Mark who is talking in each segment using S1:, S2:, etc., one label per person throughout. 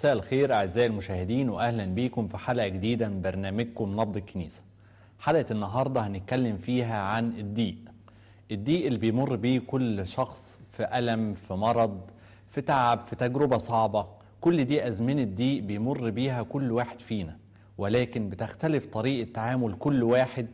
S1: مساء الخير أعزائي المشاهدين وأهلا بيكم في حلقة جديدة من برنامجكم نبض الكنيسة حلقة النهاردة هنتكلم فيها عن الضيق الضيق اللي بيمر بيه كل شخص في ألم في مرض في تعب في تجربة صعبة كل دي أزمنة ضيق بيمر بيها كل واحد فينا ولكن بتختلف طريقة تعامل كل واحد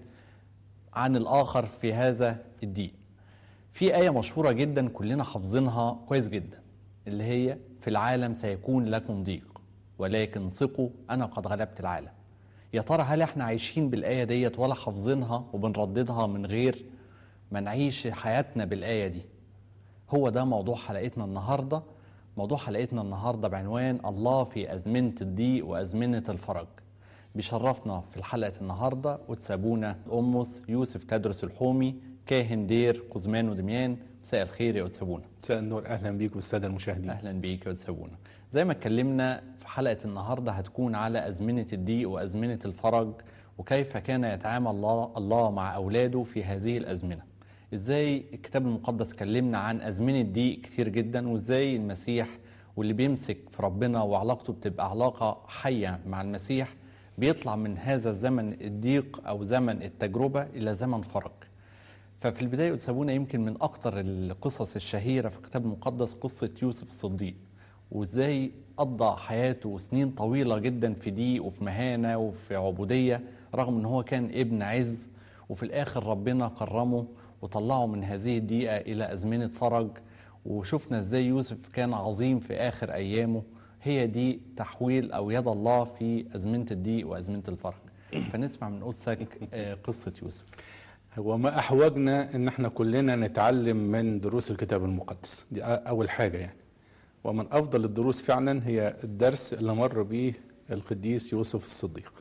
S1: عن الآخر في هذا الضيق في آية مشهورة جدا كلنا حافظينها كويس جدا اللي هي في العالم سيكون لكم ضيق ولكن ثقوا أنا قد غلبت العالم يا ترى هل احنا عايشين بالآية ديت ولا حافظينها وبنرددها من غير ما نعيش حياتنا بالآية دي هو ده موضوع حلقتنا النهاردة موضوع حلقتنا النهاردة بعنوان الله في أزمنة الضيق وأزمنة الفرج بيشرفنا في الحلقة النهاردة وتسابونا أمس يوسف تدرس الحومي كاهن دير قزمان ودميان مساء الخير يا وتسابونا
S2: مساء النور اهلا بيكم الساده المشاهدين
S1: اهلا بيك يا وتسابونا زي ما اتكلمنا في حلقه النهارده هتكون على ازمنه الضيق وازمنه الفرج وكيف كان يتعامل الله الله مع اولاده في هذه الازمنه ازاي الكتاب المقدس كلمنا عن ازمنه ضيق كتير جدا وازاي المسيح واللي بيمسك في ربنا وعلاقته بتبقى علاقه حيه مع المسيح بيطلع من هذا الزمن الضيق او زمن التجربه الى زمن فرج ففي البداية سابونا يمكن من أكتر القصص الشهيرة في الكتاب المقدس قصة يوسف الصديق وإزاي قضى حياته سنين طويلة جدا في ضيق وفي مهانة وفي عبودية رغم إن هو كان ابن عز وفي الآخر ربنا كرمه وطلعه من هذه الضيقة إلى أزمنة فرج وشفنا إزاي يوسف كان عظيم في آخر أيامه هي دي تحويل أو يد الله في أزمنة الضيق وأزمنة الفرج فنسمع من قدسك قصة يوسف
S2: هو ما احوجنا ان احنا كلنا نتعلم من دروس الكتاب المقدس دي اول حاجه يعني ومن افضل الدروس فعلا هي الدرس اللي مر به القديس يوسف الصديق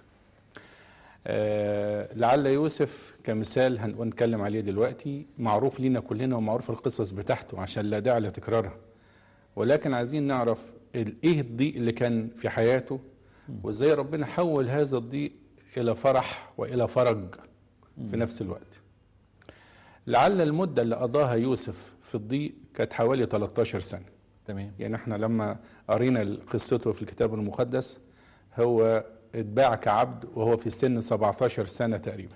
S2: آه لعل يوسف كمثال هنقول نتكلم عليه دلوقتي معروف لينا كلنا ومعروف القصص بتاعته عشان لا داعي لتكرارها ولكن عايزين نعرف ايه الضيق اللي كان في حياته وازاي ربنا حول هذا الضيق الى فرح والى فرج في نفس الوقت لعل المدة اللي قضاها يوسف في الضيق كانت حوالي 13 سنة
S1: تمام
S2: يعني احنا لما قرينا قصته في الكتاب المقدس هو اتباع كعبد وهو في سن 17 سنة تقريبا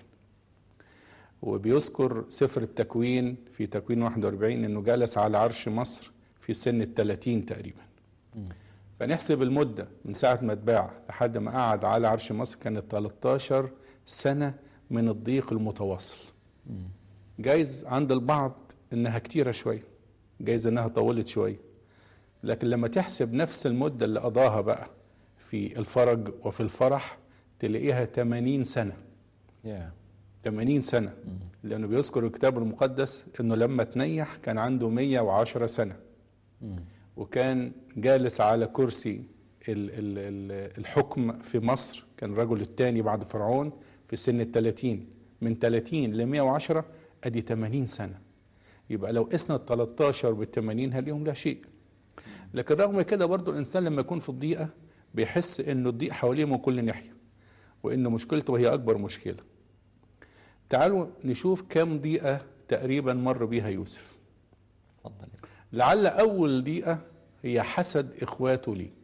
S2: وبيذكر سفر التكوين في تكوين 41 انه جلس على عرش مصر في سن ال 30 تقريبا فنحسب المدة من ساعة ما اتباع لحد ما قعد على عرش مصر كانت 13 سنة من الضيق المتواصل جايز عند البعض انها كتيرة شوية جايز انها طولت شوية لكن لما تحسب نفس المدة اللي قضاها بقى في الفرج وفي الفرح تلاقيها 80 سنة
S1: yeah.
S2: 80 سنة لأنه بيذكر الكتاب المقدس أنه لما تنيح كان عنده 110 سنة وكان جالس على كرسي الحكم في مصر كان الرجل الثاني بعد فرعون في سن ال 30 من 30 ل 110 ادي 80 سنه يبقى لو قسنا ال 13 بال 80 هليهم لا شيء لكن رغم كده برضو الانسان لما يكون في الضيقه بيحس انه الضيق حواليه من كل ناحيه وانه مشكلته هي اكبر مشكله تعالوا نشوف كم ضيقه تقريبا مر بيها يوسف
S1: اتفضل
S2: لعل اول ضيقه هي حسد اخواته ليه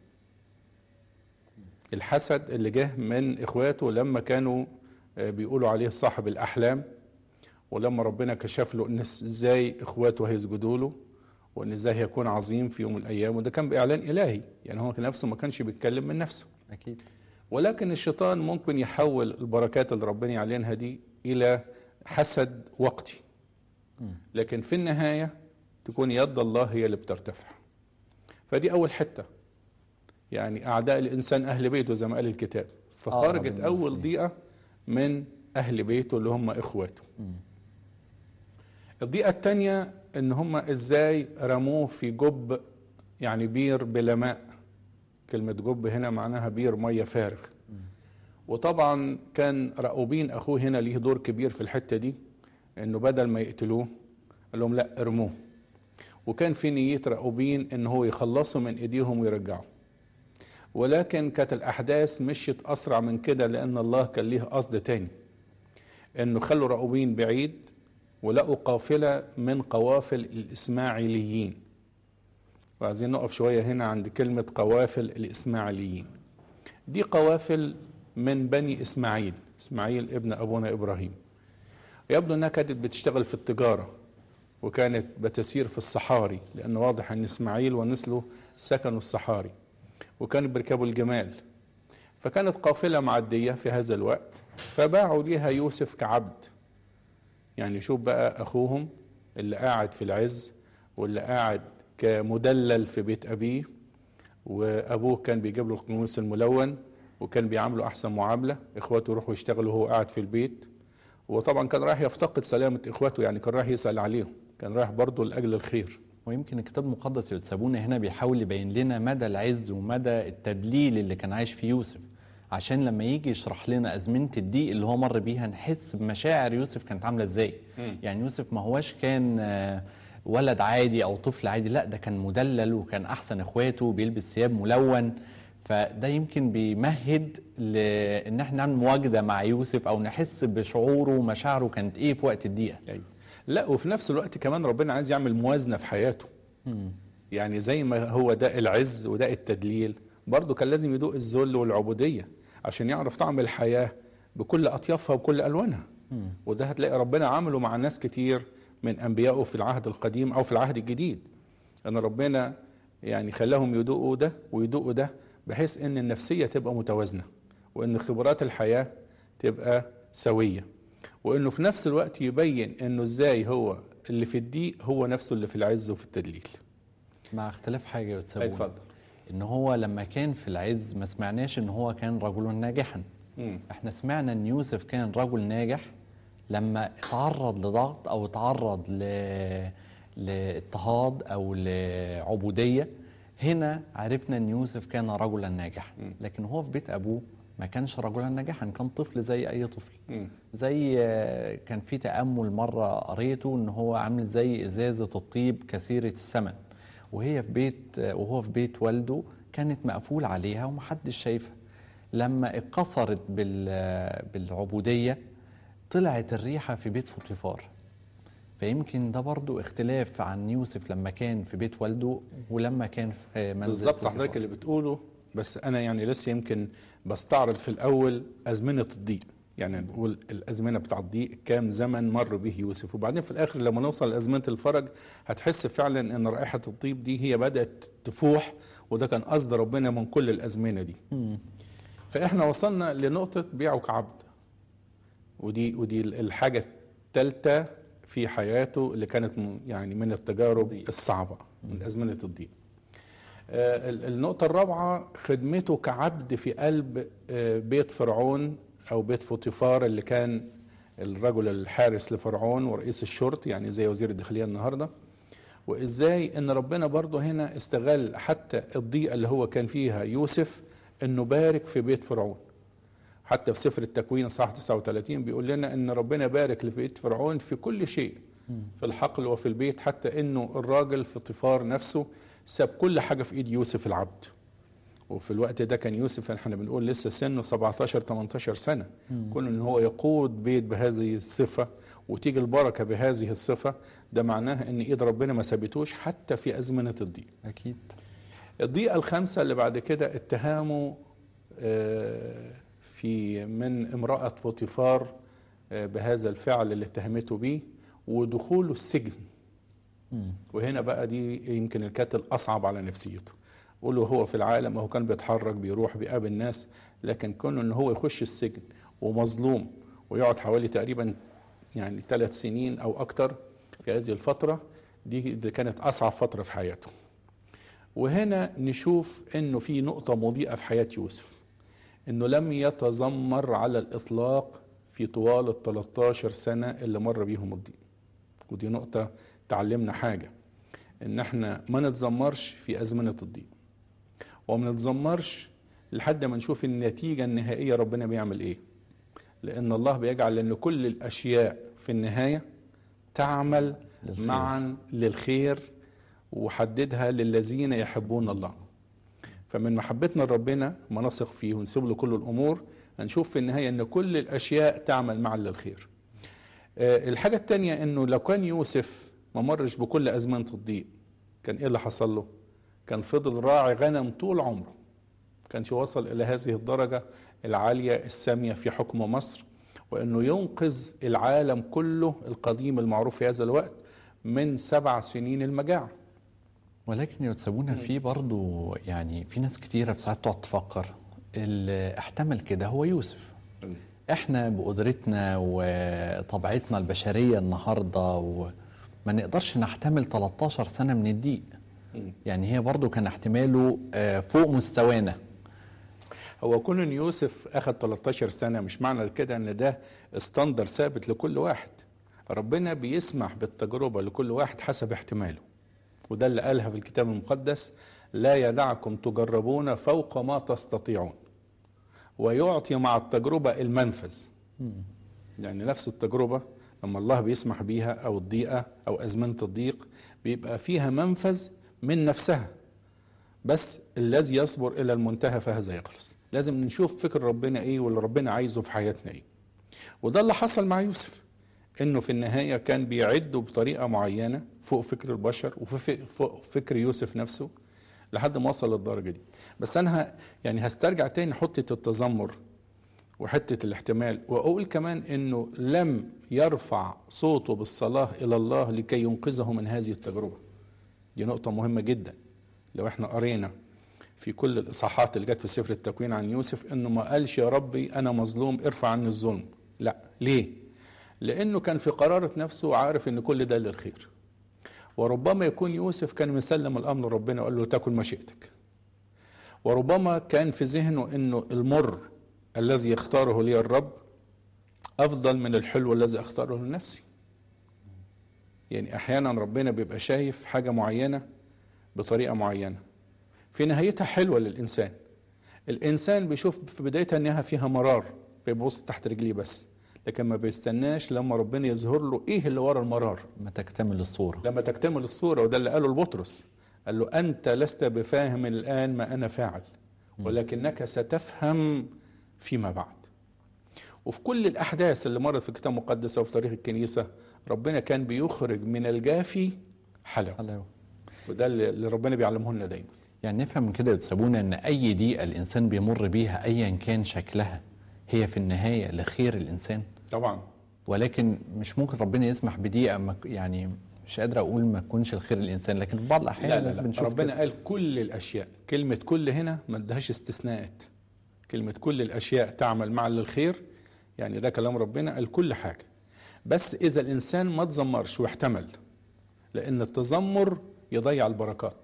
S2: الحسد اللي جه من اخواته لما كانوا بيقولوا عليه صاحب الاحلام ولما ربنا كشف له ان ازاي اخواته هيسجدوا له وان ازاي هيكون عظيم في يوم من الايام وده كان باعلان الهي يعني هو نفسه ما كانش بيتكلم من نفسه
S1: اكيد
S2: ولكن الشيطان ممكن يحول البركات اللي ربنا يعلنها دي الى حسد وقتي لكن في النهايه تكون يد الله هي اللي بترتفع فدي اول حته يعني اعداء الانسان اهل بيته زي ما قال الكتاب فخرجت اول ضيقه من اهل بيته اللي هم اخواته الضيقه الثانيه ان هم ازاي رموه في جب يعني بير بلا ماء كلمه جب هنا معناها بير ميه فارغ وطبعا كان رأوبين اخوه هنا ليه دور كبير في الحته دي انه بدل ما يقتلوه قال لهم لا ارموه وكان في نيه رأوبين ان هو يخلصوا من ايديهم ويرجعوا ولكن كانت الأحداث مشيت أسرع من كده لأن الله كان ليه قصد تاني إنه خلوا رأوبين بعيد ولقوا قافلة من قوافل الإسماعيليين وعايزين نقف شوية هنا عند كلمة قوافل الإسماعيليين دي قوافل من بني إسماعيل إسماعيل ابن أبونا إبراهيم يبدو أنها كانت بتشتغل في التجارة وكانت بتسير في الصحاري لأن واضح أن إسماعيل ونسله سكنوا الصحاري وكانوا بيركبوا الجمال فكانت قافلة معدية في هذا الوقت فباعوا ليها يوسف كعبد يعني شوف بقى أخوهم اللي قاعد في العز واللي قاعد كمدلل في بيت أبيه وأبوه كان بيجيب له القاموس الملون وكان بيعامله أحسن معاملة إخواته يروحوا يشتغلوا وهو قاعد في البيت وطبعا كان رايح يفتقد سلامة إخواته يعني كان رايح يسأل عليهم كان رايح برضه لأجل الخير
S1: ويمكن الكتاب المقدس اللي تسابونا هنا بيحاول يبين لنا مدى العز ومدى التدليل اللي كان عايش فيه يوسف عشان لما يجي يشرح لنا أزمنة الضيق اللي هو مر بيها نحس بمشاعر يوسف كانت عاملة ازاي
S2: مم.
S1: يعني يوسف ما هواش كان آه، ولد عادي أو طفل عادي لا ده كان مدلل وكان أحسن إخواته بيلبس ثياب ملون فده يمكن بيمهد لان احنا نعمل مواجده مع يوسف او نحس بشعوره ومشاعره كانت ايه في وقت الضيقه
S2: أيوة. لا وفي نفس الوقت كمان ربنا عايز يعمل موازنة في حياته يعني زي ما هو ده العز وده التدليل برضه كان لازم يدوق الذل والعبودية عشان يعرف طعم الحياة بكل أطيافها وكل ألوانها وده هتلاقي ربنا عمله مع ناس كتير من أنبيائه في العهد القديم أو في العهد الجديد أن ربنا يعني خلاهم يدوقوا ده ويدوقوا ده بحيث أن النفسية تبقى متوازنة وأن خبرات الحياة تبقى سوية وأنه في نفس الوقت يبين أنه إزاي هو اللي في الضيق هو نفسه اللي في العز وفي التدليل
S1: مع اختلاف حاجه وتسابونا
S2: اتفضل
S1: ان هو لما كان في العز ما سمعناش ان هو كان رجلا ناجحا
S2: مم.
S1: احنا سمعنا ان يوسف كان رجل ناجح لما اتعرض لضغط او اتعرض ل... لاضطهاد او لعبوديه هنا عرفنا ان يوسف كان رجلا ناجحا
S2: مم.
S1: لكن هو في بيت ابوه ما كانش رجلا ناجحا كان طفل زي اي طفل
S2: مم.
S1: زي آه، كان في تأمل مرة قريته ان هو عامل زي ازازة الطيب كثيرة الثمن وهي في بيت آه، وهو في بيت والده كانت مقفول عليها ومحدش شايفها لما اتكسرت بال- آه، بالعبودية طلعت الريحة في بيت فوطيفار فيمكن ده برضو اختلاف عن يوسف لما كان في بيت والده ولما كان في منزل
S2: بالظبط
S1: فوطيفار.
S2: حضرتك اللي بتقوله بس انا يعني لسه يمكن بستعرض في الاول ازمنه الضيق يعني نقول الازمنه بتاع الضيق كام زمن مر به يوسف وبعدين في الاخر لما نوصل لازمنه الفرج هتحس فعلا ان رائحه الطيب دي هي بدات تفوح وده كان قصد ربنا من كل الازمنه دي
S1: مم.
S2: فاحنا وصلنا لنقطه بيعه كعبد ودي ودي الحاجه الثالثه في حياته اللي كانت م- يعني من التجارب
S1: ضيق.
S2: الصعبه من ازمنه الضيق آه، ال- النقطة الرابعة خدمته كعبد في قلب آه، بيت فرعون أو بيت فوطيفار اللي كان الرجل الحارس لفرعون ورئيس الشرط يعني زي وزير الداخلية النهاردة وإزاي إن ربنا برضه هنا استغل حتى الضيقة اللي هو كان فيها يوسف إنه بارك في بيت فرعون حتى في سفر التكوين صح 39 بيقول لنا ان ربنا بارك لبيت فرعون في كل شيء في الحقل وفي البيت حتى انه الراجل في طفار نفسه ساب كل حاجه في ايد يوسف العبد وفي الوقت ده كان يوسف احنا بنقول لسه سنه 17 18 سنه كون ان هو يقود بيت بهذه الصفه وتيجي البركه بهذه الصفه ده معناه ان ايد ربنا ما سابتوش حتى في ازمنه الضيق
S1: اكيد
S2: الضيقة الخامسة اللي بعد كده اتهامه آه، في من امرأة فوطيفار آه، بهذا الفعل اللي اتهمته به ودخوله السجن
S1: مم.
S2: وهنا بقى دي يمكن اللي كانت الأصعب على نفسيته قوله هو في العالم هو كان بيتحرك بيروح بيقابل ناس لكن كونه ان هو يخش السجن ومظلوم ويقعد حوالي تقريبا يعني ثلاث سنين او اكتر في هذه الفترة دي, دي كانت اصعب فترة في حياته وهنا نشوف انه في نقطة مضيئة في حياة يوسف انه لم يتذمر على الاطلاق في طوال ال 13 سنة اللي مر بيهم الضيق ودي نقطة تعلمنا حاجة ان احنا ما نتذمرش في ازمنة الضيق وما نتذمرش لحد ما نشوف النتيجة النهائية ربنا بيعمل ايه لان الله بيجعل ان كل الاشياء في النهاية تعمل
S1: للخير.
S2: معا للخير وحددها للذين يحبون الله فمن محبتنا لربنا ما نثق فيه ونسيب له كل الامور هنشوف في النهايه ان كل الاشياء تعمل معا للخير. آه، الحاجه الثانيه انه لو كان يوسف ما مرش بكل ازمنه الضيق كان ايه اللي حصل له؟ كان فضل راعي غنم طول عمره كانش وصل إلى هذه الدرجة العالية السامية في حكم مصر وأنه ينقذ العالم كله القديم المعروف في هذا الوقت من سبع سنين المجاعة
S1: ولكن يتسابونا في برضو يعني في ناس كتيرة في ساعات تقعد تفكر اللي احتمل كده هو يوسف احنا بقدرتنا وطبيعتنا البشرية النهاردة وما نقدرش نحتمل 13 سنة من الضيق يعني هي برضو كان احتماله آه، فوق مستوانا
S2: هو كون ان يوسف اخذ 13 سنه مش معنى كده ان ده استندر ثابت لكل واحد ربنا بيسمح بالتجربه لكل واحد حسب احتماله وده اللي قالها في الكتاب المقدس لا يدعكم تجربون فوق ما تستطيعون ويعطي مع التجربه المنفذ يعني نفس التجربه لما الله بيسمح بيها او الضيقه او ازمنه الضيق بيبقى فيها منفذ من نفسها بس الذي يصبر الى المنتهى فهذا يخلص لازم نشوف فكر ربنا ايه واللي ربنا عايزه في حياتنا ايه وده اللي حصل مع يوسف انه في النهايه كان بيعده بطريقه معينه فوق فكر البشر وفوق فكر يوسف نفسه لحد ما وصل للدرجه دي بس انا ه- يعني هسترجع تاني حته التذمر وحته الاحتمال واقول كمان انه لم يرفع صوته بالصلاه الى الله لكي ينقذه من هذه التجربه دي نقطه مهمه جدا لو احنا قرينا في كل الاصحاحات اللي جت في سفر التكوين عن يوسف انه ما قالش يا ربي انا مظلوم ارفع عني الظلم لا ليه لانه كان في قرارة نفسه عارف ان كل ده للخير وربما يكون يوسف كان مسلم الامر لربنا وقال له تاكل مشيئتك وربما كان في ذهنه انه المر الذي يختاره لي الرب افضل من الحلو الذي اختاره لنفسي يعني احيانا ربنا بيبقى شايف حاجه معينه بطريقه معينه في نهايتها حلوه للانسان الانسان بيشوف في بدايتها انها فيها مرار بيبص تحت رجليه بس لكن ما بيستناش لما ربنا يظهر له ايه اللي ورا المرار
S1: ما تكتمل الصورة
S2: لما تكتمل الصوره وده اللي قاله لبطرس قال له انت لست بفاهم الان ما انا فاعل ولكنك ستفهم فيما بعد وفي كل الاحداث اللي مرت في الكتاب المقدس وفي تاريخ الكنيسه ربنا كان بيخرج من الجافي حلاوه
S1: حلاوة
S2: وده اللي اللي ربنا بيعلمه لنا دايما
S1: يعني نفهم من كده يتسابونا ان اي ضيقة الانسان بيمر بيها ايا كان شكلها هي في النهاية لخير الانسان
S2: طبعا
S1: ولكن مش ممكن ربنا يسمح بضيقة ما ك- يعني مش قادر اقول ما تكونش الخير الانسان لكن في بعض الاحيان
S2: لا لا,
S1: لازم
S2: لا.
S1: نشوف
S2: ربنا
S1: كده.
S2: قال كل الاشياء كلمه كل هنا ما ادهاش استثناءات كلمه كل الاشياء تعمل معا للخير يعني ده كلام ربنا قال كل حاجه بس اذا الانسان ما تذمرش واحتمل لان التذمر يضيع البركات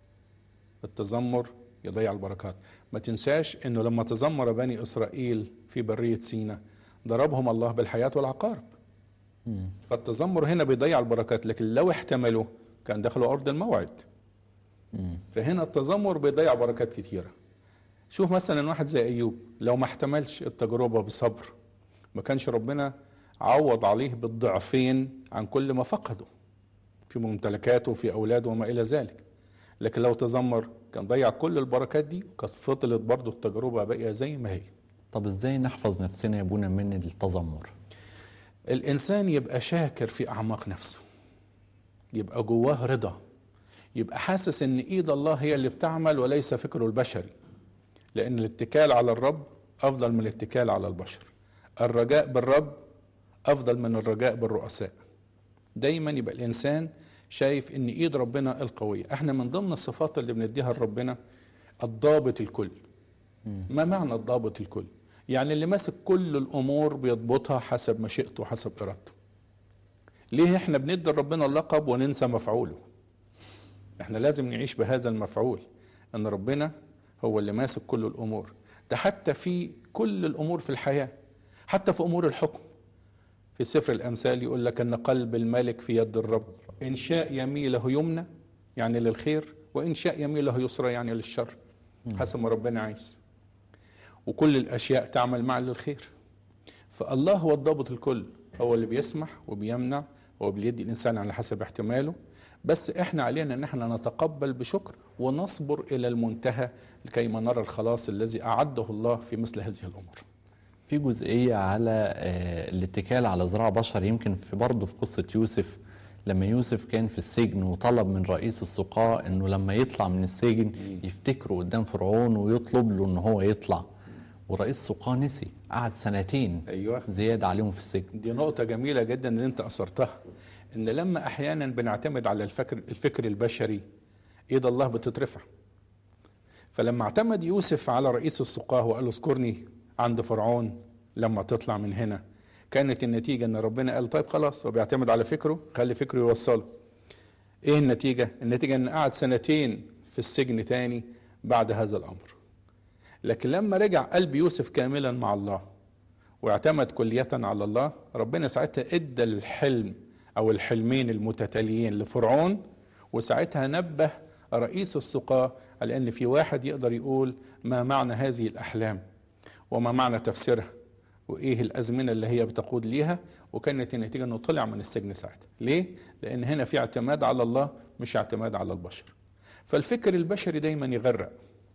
S2: التذمر يضيع البركات ما تنساش انه لما تذمر بني اسرائيل في بريه سينا ضربهم الله بالحياه والعقارب
S1: مم.
S2: فالتذمر هنا بيضيع البركات لكن لو احتملوا كان دخلوا ارض الموعد
S1: مم.
S2: فهنا التذمر بيضيع بركات كتيرة شوف مثلا واحد زي أيوب لو ما احتملش التجربة بصبر ما كانش ربنا عوض عليه بالضعفين عن كل ما فقده في ممتلكاته وفي أولاده وما إلى ذلك لكن لو تذمر كان ضيع كل البركات دي وكانت فضلت برضه التجربة باقية زي ما هي
S1: طب ازاي نحفظ نفسنا يا ابونا من التذمر
S2: الإنسان يبقى شاكر في أعماق نفسه يبقى جواه رضا يبقى حاسس إن إيد الله هي اللي بتعمل وليس فكره البشري لأن الاتكال على الرب أفضل من الاتكال على البشر الرجاء بالرب أفضل من الرجاء بالرؤساء دايما يبقى الإنسان شايف إن إيد ربنا القوية احنا من ضمن الصفات اللي بنديها لربنا الضابط الكل ما معنى الضابط الكل يعني اللي ماسك كل الامور بيضبطها حسب مشيئته وحسب ارادته ليه احنا بندي لربنا اللقب وننسى مفعوله احنا لازم نعيش بهذا المفعول ان ربنا هو اللي ماسك كل الامور ده حتى في كل الامور في الحياه حتى في امور الحكم في سفر الامثال يقول لك ان قلب الملك في يد الرب ان شاء يميله يمنى يعني للخير وان شاء يميله يسرى يعني للشر حسب ما ربنا عايز وكل الاشياء تعمل معا للخير فالله هو الضابط الكل هو اللي بيسمح وبيمنع هو اللي يدي الانسان على حسب احتماله بس احنا علينا ان احنا نتقبل بشكر ونصبر الى المنتهى لكي ما نرى الخلاص الذي اعده الله في مثل هذه الامور
S1: في جزئية على آه، الاتكال على ذراع بشر يمكن في برضه في قصة يوسف لما يوسف كان في السجن وطلب من رئيس السقاة انه لما يطلع من السجن يفتكره قدام فرعون ويطلب له ان هو يطلع ورئيس السقاة نسي قعد سنتين
S2: ايوه
S1: زيادة عليهم في السجن
S2: دي نقطة جميلة جدا اللي انت اثرتها ان لما احيانا بنعتمد على الفكر الفكر البشري ايد الله بتترفع فلما اعتمد يوسف على رئيس السقاه وقال له اذكرني عند فرعون لما تطلع من هنا كانت النتيجة ان ربنا قال طيب خلاص هو بيعتمد على فكره خلي فكره يوصله ايه النتيجة النتيجة ان قعد سنتين في السجن تاني بعد هذا الامر لكن لما رجع قلب يوسف كاملا مع الله واعتمد كلية على الله ربنا ساعتها ادى الحلم او الحلمين المتتاليين لفرعون وساعتها نبه رئيس السقاة على ان في واحد يقدر يقول ما معنى هذه الاحلام وما معنى تفسيرها وايه الازمنه اللي هي بتقود ليها وكانت النتيجه انه طلع من السجن ساعتها ليه لان هنا في اعتماد على الله مش اعتماد على البشر فالفكر البشري دايما يغرق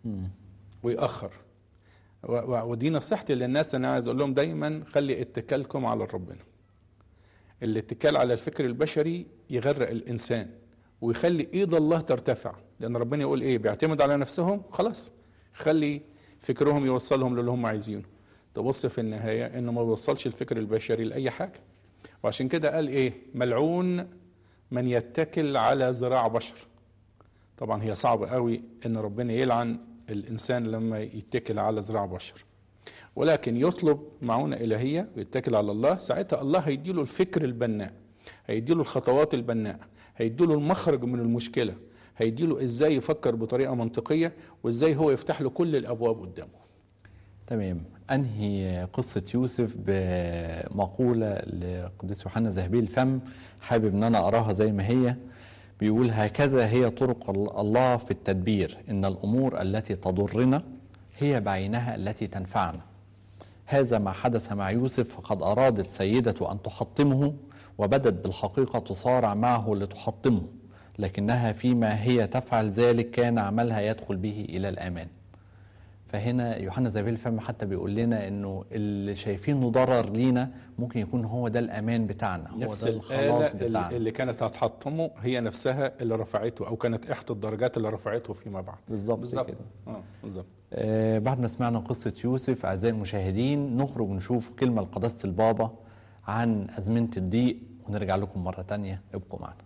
S2: ويأخر و- و- ودي نصيحتي للناس انا عايز اقول لهم دايما خلي اتكالكم على ربنا الاتكال على الفكر البشري يغرق الانسان ويخلي ايد الله ترتفع لان ربنا يقول ايه بيعتمد على نفسهم خلاص خلي فكرهم يوصلهم للي هم عايزينه تبص في النهايه انه ما بيوصلش الفكر البشري لاي حاجه وعشان كده قال ايه ملعون من يتكل على ذراع بشر طبعا هي صعبة قوي ان ربنا يلعن الانسان لما يتكل على ذراع بشر ولكن يطلب معونة إلهية ويتكل على الله ساعتها الله هيديله الفكر البناء هيديله الخطوات البناءة هيديله المخرج من المشكلة هيديله ازاي يفكر بطريقة منطقية وازاي هو يفتح له كل الابواب قدامه
S1: تمام انهي قصه يوسف بمقوله لقديس يوحنا ذهبي الفم حابب ان انا اقراها زي ما هي بيقول هكذا هي طرق الله في التدبير ان الامور التي تضرنا هي بعينها التي تنفعنا هذا ما حدث مع يوسف فقد ارادت سيدته ان تحطمه وبدت بالحقيقه تصارع معه لتحطمه لكنها فيما هي تفعل ذلك كان عملها يدخل به الى الامان فهنا يوحنا زابيل الفم حتى بيقول لنا انه اللي شايفينه ضرر لينا ممكن يكون هو ده الامان بتاعنا هو
S2: نفس
S1: ده الخلاص
S2: الآلة
S1: بتاعنا
S2: اللي كانت هتحطمه هي نفسها اللي رفعته او كانت احدى الدرجات اللي رفعته فيما بعد
S1: بالظبط
S2: بالظبط
S1: كده.
S2: اه بالظبط
S1: آه بعد ما سمعنا قصة يوسف أعزائي المشاهدين نخرج نشوف كلمة لقداسة البابا عن أزمنة الضيق ونرجع لكم مرة تانية ابقوا معنا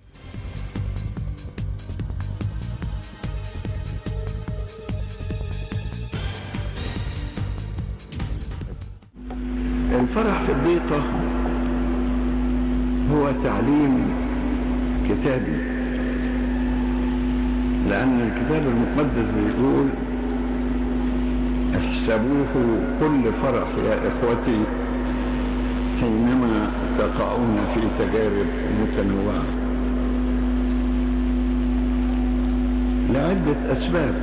S3: الفرح في الضيقة هو تعليم كتابي لأن الكتاب المقدس بيقول احسبوه كل فرح يا إخوتي حينما تقعون في تجارب متنوعة لعدة أسباب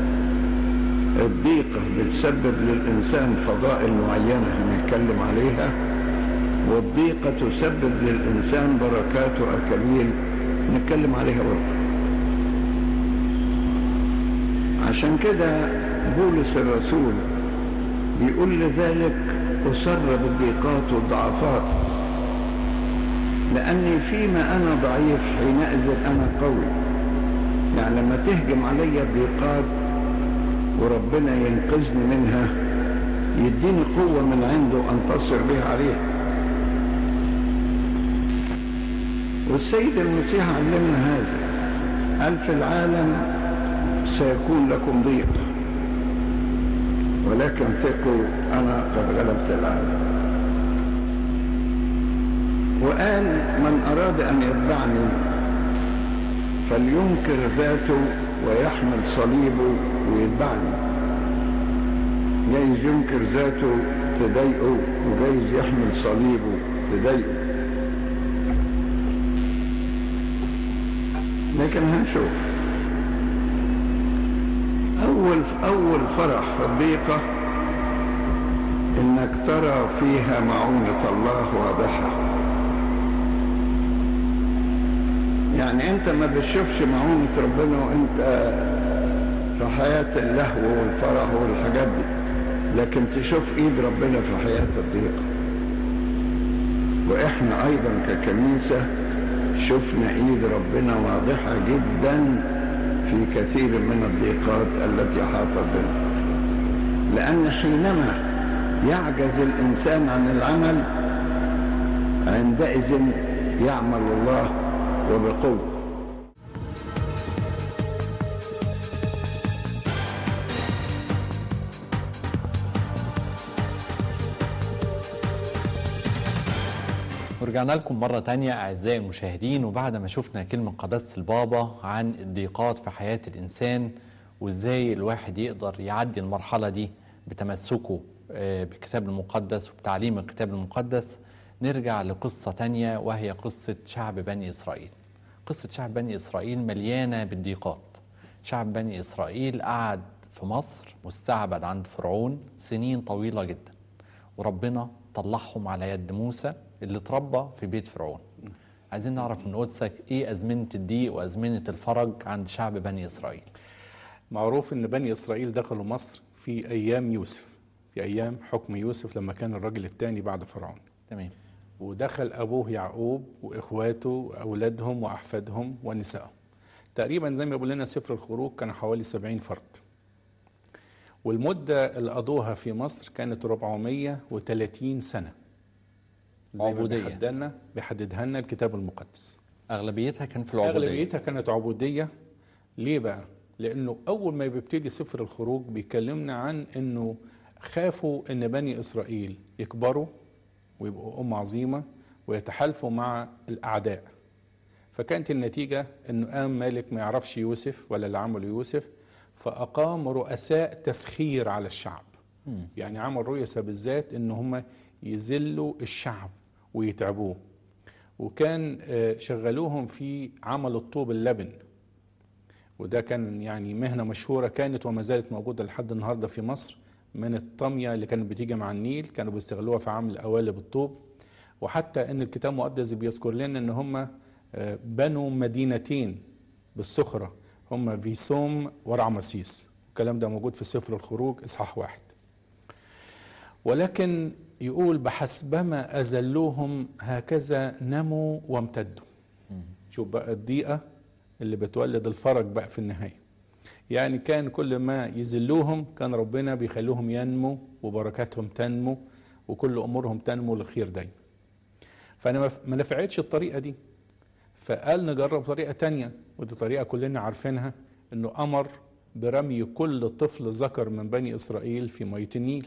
S3: الضيقة بتسبب للإنسان فضائل معينة هنتكلم عليها والضيقة تسبب للإنسان بركات وأكاليل نتكلم عليها برضه عشان كده بولس الرسول بيقول لذلك أسر بالضيقات والضعفات لأني فيما أنا ضعيف حينئذ أنا قوي يعني لما تهجم علي الضيقات وربنا ينقذني منها يديني قوة من عنده أنتصر بها عليها والسيد المسيح علمنا هذا قال في العالم سيكون لكم ضيق ولكن ثقوا أنا قد غلبت العالم وقال من أراد أن يتبعني فلينكر ذاته ويحمل صليبه ويتبعني جايز ينكر ذاته تضايقه وجايز يحمل صليبه تضايقه لكن هنشوف أول أول فرح في الضيقة إنك ترى فيها معونة الله واضحة يعني أنت ما بتشوفش معونة ربنا وأنت في حياة اللهو والفرح والحاجات دي لكن تشوف ايد ربنا في حياة الضيقة واحنا ايضا ككنيسة شفنا ايد ربنا واضحة جدا في كثير من الضيقات التي حاطت بنا لأن حينما يعجز الإنسان عن العمل عندئذ يعمل الله وبقوة
S1: ورجعنا لكم مرة تانية أعزائي المشاهدين وبعد ما شفنا كلمة قداسة البابا عن الضيقات في حياة الإنسان وإزاي الواحد يقدر يعدي المرحلة دي بتمسكه آه، بالكتاب المقدس وبتعليم الكتاب المقدس نرجع لقصة تانية وهي قصة شعب بني إسرائيل قصة شعب بني إسرائيل مليانة بالضيقات شعب بني إسرائيل قعد في مصر مستعبد عند فرعون سنين طويلة جدا وربنا طلعهم على يد موسى اللي اتربى في بيت فرعون عايزين نعرف من قدسك ايه أزمنة الضيق وأزمنة الفرج عند شعب بني إسرائيل
S2: معروف ان بني اسرائيل دخلوا مصر في ايام يوسف في ايام حكم يوسف لما كان الراجل الثاني بعد فرعون
S1: تمام
S2: ودخل ابوه يعقوب واخواته واولادهم واحفادهم ونسائهم تقريبا زي ما بيقول لنا سفر الخروج كان حوالي 70 فرد والمده اللي قضوها في مصر كانت 430 سنه زي ما
S1: عبودية.
S2: بيحدد لنا بيحددها لنا الكتاب المقدس
S1: أغلبيتها كان في العبودية
S2: اغلبيتها كانت عبوديه ليه بقى لانه اول ما بيبتدي سفر الخروج بيكلمنا عن انه خافوا ان بني اسرائيل يكبروا ويبقوا امه عظيمه ويتحالفوا مع الاعداء فكانت النتيجه انه قام مالك ما يعرفش يوسف ولا اللي عمله يوسف فاقام رؤساء تسخير على الشعب
S1: مم.
S2: يعني عمل رؤساء بالذات ان هم يذلوا الشعب ويتعبوه وكان آه، شغلوهم في عمل الطوب اللبن وده كان يعني مهنة مشهورة كانت وما زالت موجودة لحد النهاردة في مصر من الطمية اللي كانت بتيجي مع النيل كانوا بيستغلوها في عمل قوالب الطوب وحتى ان الكتاب المقدس بيذكر لنا ان هم آه، بنوا مدينتين بالسخرة هم فيسوم ورعمسيس الكلام ده موجود في سفر الخروج اصحاح واحد ولكن يقول بحسبما أذلوهم هكذا نموا وامتدوا شوف بقى الضيقة اللي بتولد الفرج بقى في النهاية يعني كان كل ما يذلوهم كان ربنا بيخليهم ينمو وبركاتهم تنمو وكل أمورهم تنمو للخير دايما فأنا ما- ما نفعتش الطريقة دي فقال نجرب طريقة تانية ودي طريقة كلنا عارفينها انه امر برمي كل طفل ذكر من بني اسرائيل في مية النيل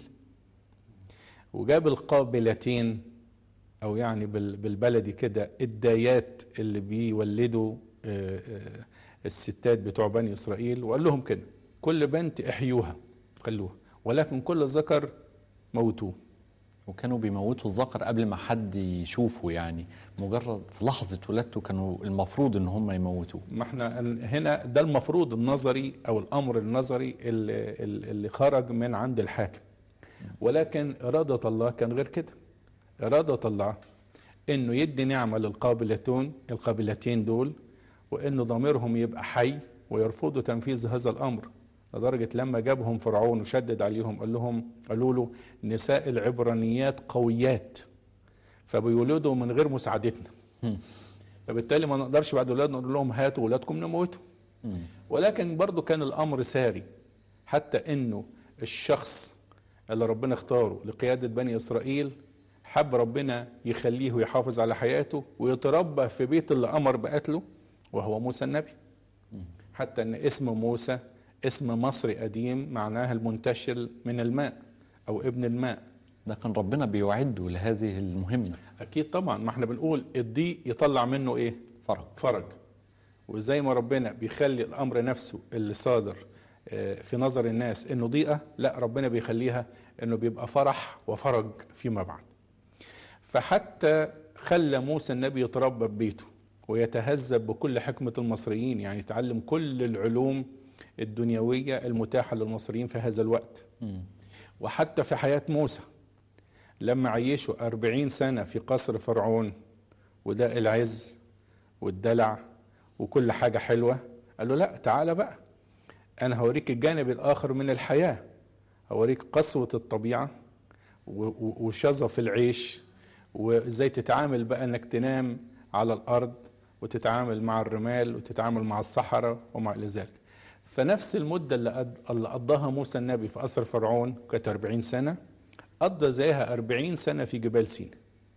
S2: وجاب القابلتين او يعني بال- بالبلدي كده الدايات اللي بيولدوا آه، آه، الستات بتوع بني اسرائيل وقال لهم كده كل بنت احيوها خلوها ولكن كل ذكر موتوه
S1: وكانوا بيموتوا الذكر قبل ما حد يشوفه يعني مجرد في لحظة ولادته كانوا المفروض ان هم يموتوه
S2: ما احنا هنا ده المفروض النظري او الامر النظري اللي, اللي خرج من عند الحاكم ولكن اراده الله كان غير كده اراده الله انه يدي نعمه للقابلتون القابلتين دول وانه ضميرهم يبقى حي ويرفضوا تنفيذ هذا الامر لدرجه لما جابهم فرعون وشدد عليهم قال لهم قالوا له نساء العبرانيات قويات فبيولدوا من غير مساعدتنا فبالتالي ما نقدرش بعد ولادنا نقول لهم هاتوا ولادكم نموتوا
S1: مم.
S2: ولكن برضو كان الامر ساري حتى انه الشخص اللي ربنا اختاره لقياده بني اسرائيل حب ربنا يخليه ويحافظ على حياته ويتربى في بيت اللي امر بقتله وهو موسى النبي حتى ان اسم موسى اسم مصري قديم معناه المنتشل من الماء او ابن الماء
S1: ده كان ربنا بيوعده لهذه المهمة
S2: اكيد طبعا ما احنا بنقول الضيق يطلع منه ايه
S1: فرج
S2: فرج وزي ما ربنا بيخلي الامر نفسه اللي صادر آه، في نظر الناس انه ضيقه لا ربنا بيخليها انه بيبقى فرح وفرج فيما بعد فحتى خلى موسى النبي يتربى ببيته ويتهذب بكل حكمه المصريين يعني يتعلم كل العلوم الدنيويه المتاحه للمصريين في هذا الوقت
S1: مم.
S2: وحتى في حياة موسى لما عيشوا أربعين سنة في قصر فرعون وده العز والدلع وكل حاجة حلوة قال له لا تعالى بقى أنا هوريك الجانب الآخر من الحياة هوريك قسوة الطبيعة و- و- وشظف العيش وإزاي تتعامل بقى إنك تنام على الأرض وتتعامل مع الرمال وتتعامل مع الصحراء ومع إلى ذلك فنفس المدة اللي قد- اللي قضاها موسى النبي في قصر فرعون كانت 40 سنة قضى زيها 40 سنة في جبال سيناء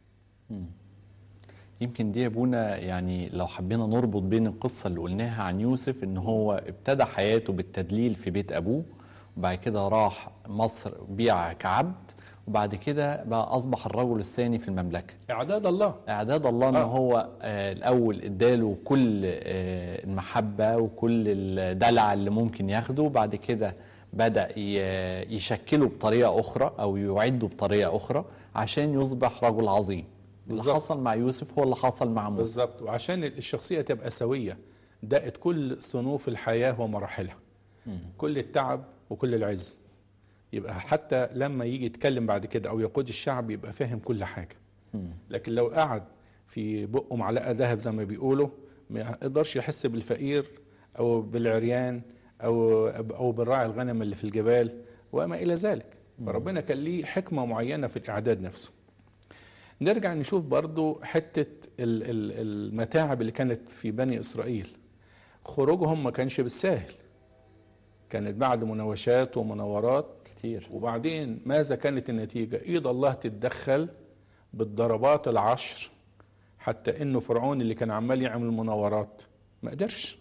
S1: يمكن دي يا ابونا يعني لو حبينا نربط بين القصة اللي قلناها عن يوسف ان هو ابتدى حياته بالتدليل في بيت ابوه وبعد كده راح مصر بيع كعبد وبعد كده بقى اصبح الرجل الثاني في المملكة
S2: إعداد الله
S1: اعداد الله ان
S2: آه.
S1: هو آه الاول اداله كل آه المحبه وكل الدلع اللي ممكن ياخده بعد كده بدا ي- يشكله بطريقه اخرى او يعده بطريقه اخرى عشان يصبح رجل عظيم اللي
S2: بالظبط.
S1: حصل مع يوسف هو اللي حصل مع موسى
S2: بالظبط وعشان الشخصية تبقى سوية دقت كل صنوف الحياة ومراحلها كل التعب وكل العز يبقى حتى لما يجي يتكلم بعد كده أو يقود الشعب يبقى فاهم كل حاجة لكن لو قعد في بقه معلقة ذهب زي ما بيقولوا ما يقدرش يحس بالفقير أو بالعريان أو أو بالراعي الغنم اللي في الجبال وما إلى ذلك فربنا كان ليه حكمة معينة في الإعداد نفسه نرجع نشوف برضو حتة ال- ال- المتاعب اللي كانت في بني إسرائيل خروجهم ما كانش بالساهل كانت بعد مناوشات ومناورات
S1: كتير
S2: وبعدين ماذا كانت النتيجة إيد الله تتدخل بالضربات العشر حتى إنه فرعون اللي كان عمال يعمل مناورات ما قدرش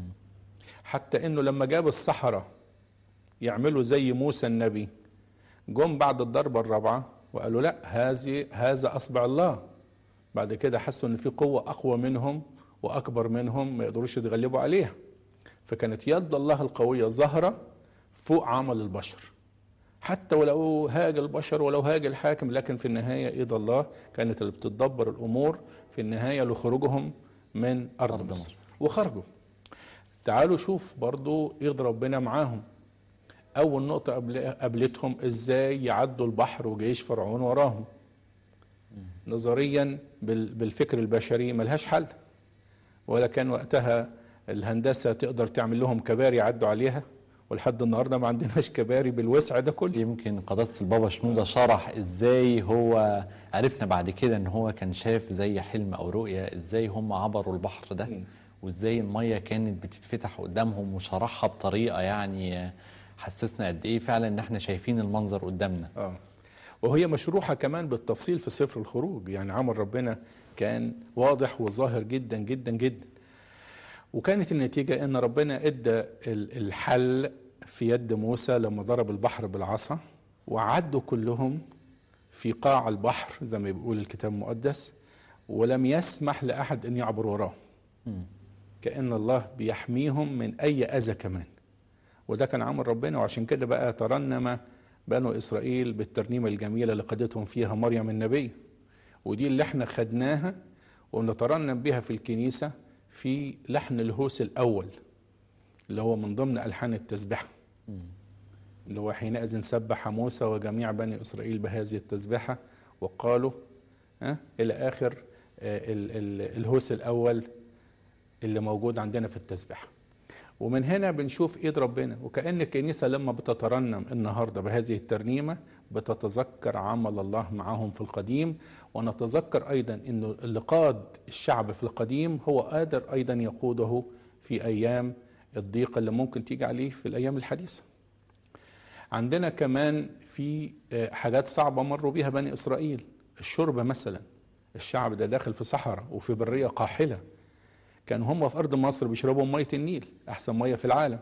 S2: حتى إنه لما جاب الصحراء يعملوا زي موسى النبي جم بعد الضربة الرابعة وقالوا لا هذه هذا أصبع الله بعد كده حسوا إن في قوة أقوى منهم وأكبر منهم ما يقدروش يتغلبوا عليها فكانت يد الله القوية ظاهرة فوق عمل البشر حتى ولو هاج البشر ولو هاج الحاكم لكن في النهاية إيد الله كانت اللي بتدبر الأمور في النهاية لخروجهم من أرض,
S1: أرض
S2: مصر.
S1: مصر.
S2: وخرجوا تعالوا شوف برضو إيد ربنا معاهم أول نقطة قبل- قابلتهم إزاي يعدوا البحر وجيش فرعون وراهم نظريا بال- بالفكر البشري ملهاش حل ولا كان وقتها الهندسة تقدر تعمل لهم كباري يعدوا عليها ولحد النهارده ما عندناش كباري بالوسع ده كله
S1: يمكن قداسة البابا شنودة شرح ازاي هو عرفنا بعد كده ان هو كان شاف زي حلم او رؤية ازاي هم عبروا البحر ده وازاي المية كانت بتتفتح قدامهم وشرحها بطريقة يعني حسسنا قد ايه فعلا ان احنا شايفين المنظر قدامنا
S2: اه وهي مشروحة كمان بالتفصيل في سفر الخروج يعني عمل ربنا كان واضح وظاهر جدا جدا جدا وكانت النتيجة ان ربنا ادى ال- الحل في يد موسى لما ضرب البحر بالعصا وعدوا كلهم في قاع البحر زي ما بيقول الكتاب المقدس ولم يسمح لأحد أن يعبر وراه كأن الله بيحميهم من أي أذى كمان وده كان عمل ربنا وعشان كده بقى ترنم بنو إسرائيل بالترنيمة الجميلة اللي قادتهم فيها مريم النبي ودي اللي احنا خدناها ونترنم بها في الكنيسة في لحن الهوس الأول اللي هو من ضمن ألحان التسبيحة اللي هو حينئذ سبح موسى وجميع بني إسرائيل بهذه التسبيحة وقالوا ها إلى آخر آه، ال- ال- الهوس الأول اللي موجود عندنا في التسبيحة ومن هنا بنشوف ايد ربنا وكأن الكنيسة لما بتترنم النهاردة بهذه الترنيمة بتتذكر عمل الله معهم في القديم ونتذكر أيضا أنه اللي قاد الشعب في القديم هو قادر أيضا يقوده في أيام الضيقة اللي ممكن تيجي عليه في الأيام الحديثة عندنا كمان في آه، حاجات صعبة مروا بيها بني إسرائيل الشرب مثلا الشعب ده داخل في صحراء وفي برية قاحلة كانوا هم في أرض مصر بيشربوا مية النيل أحسن مية في العالم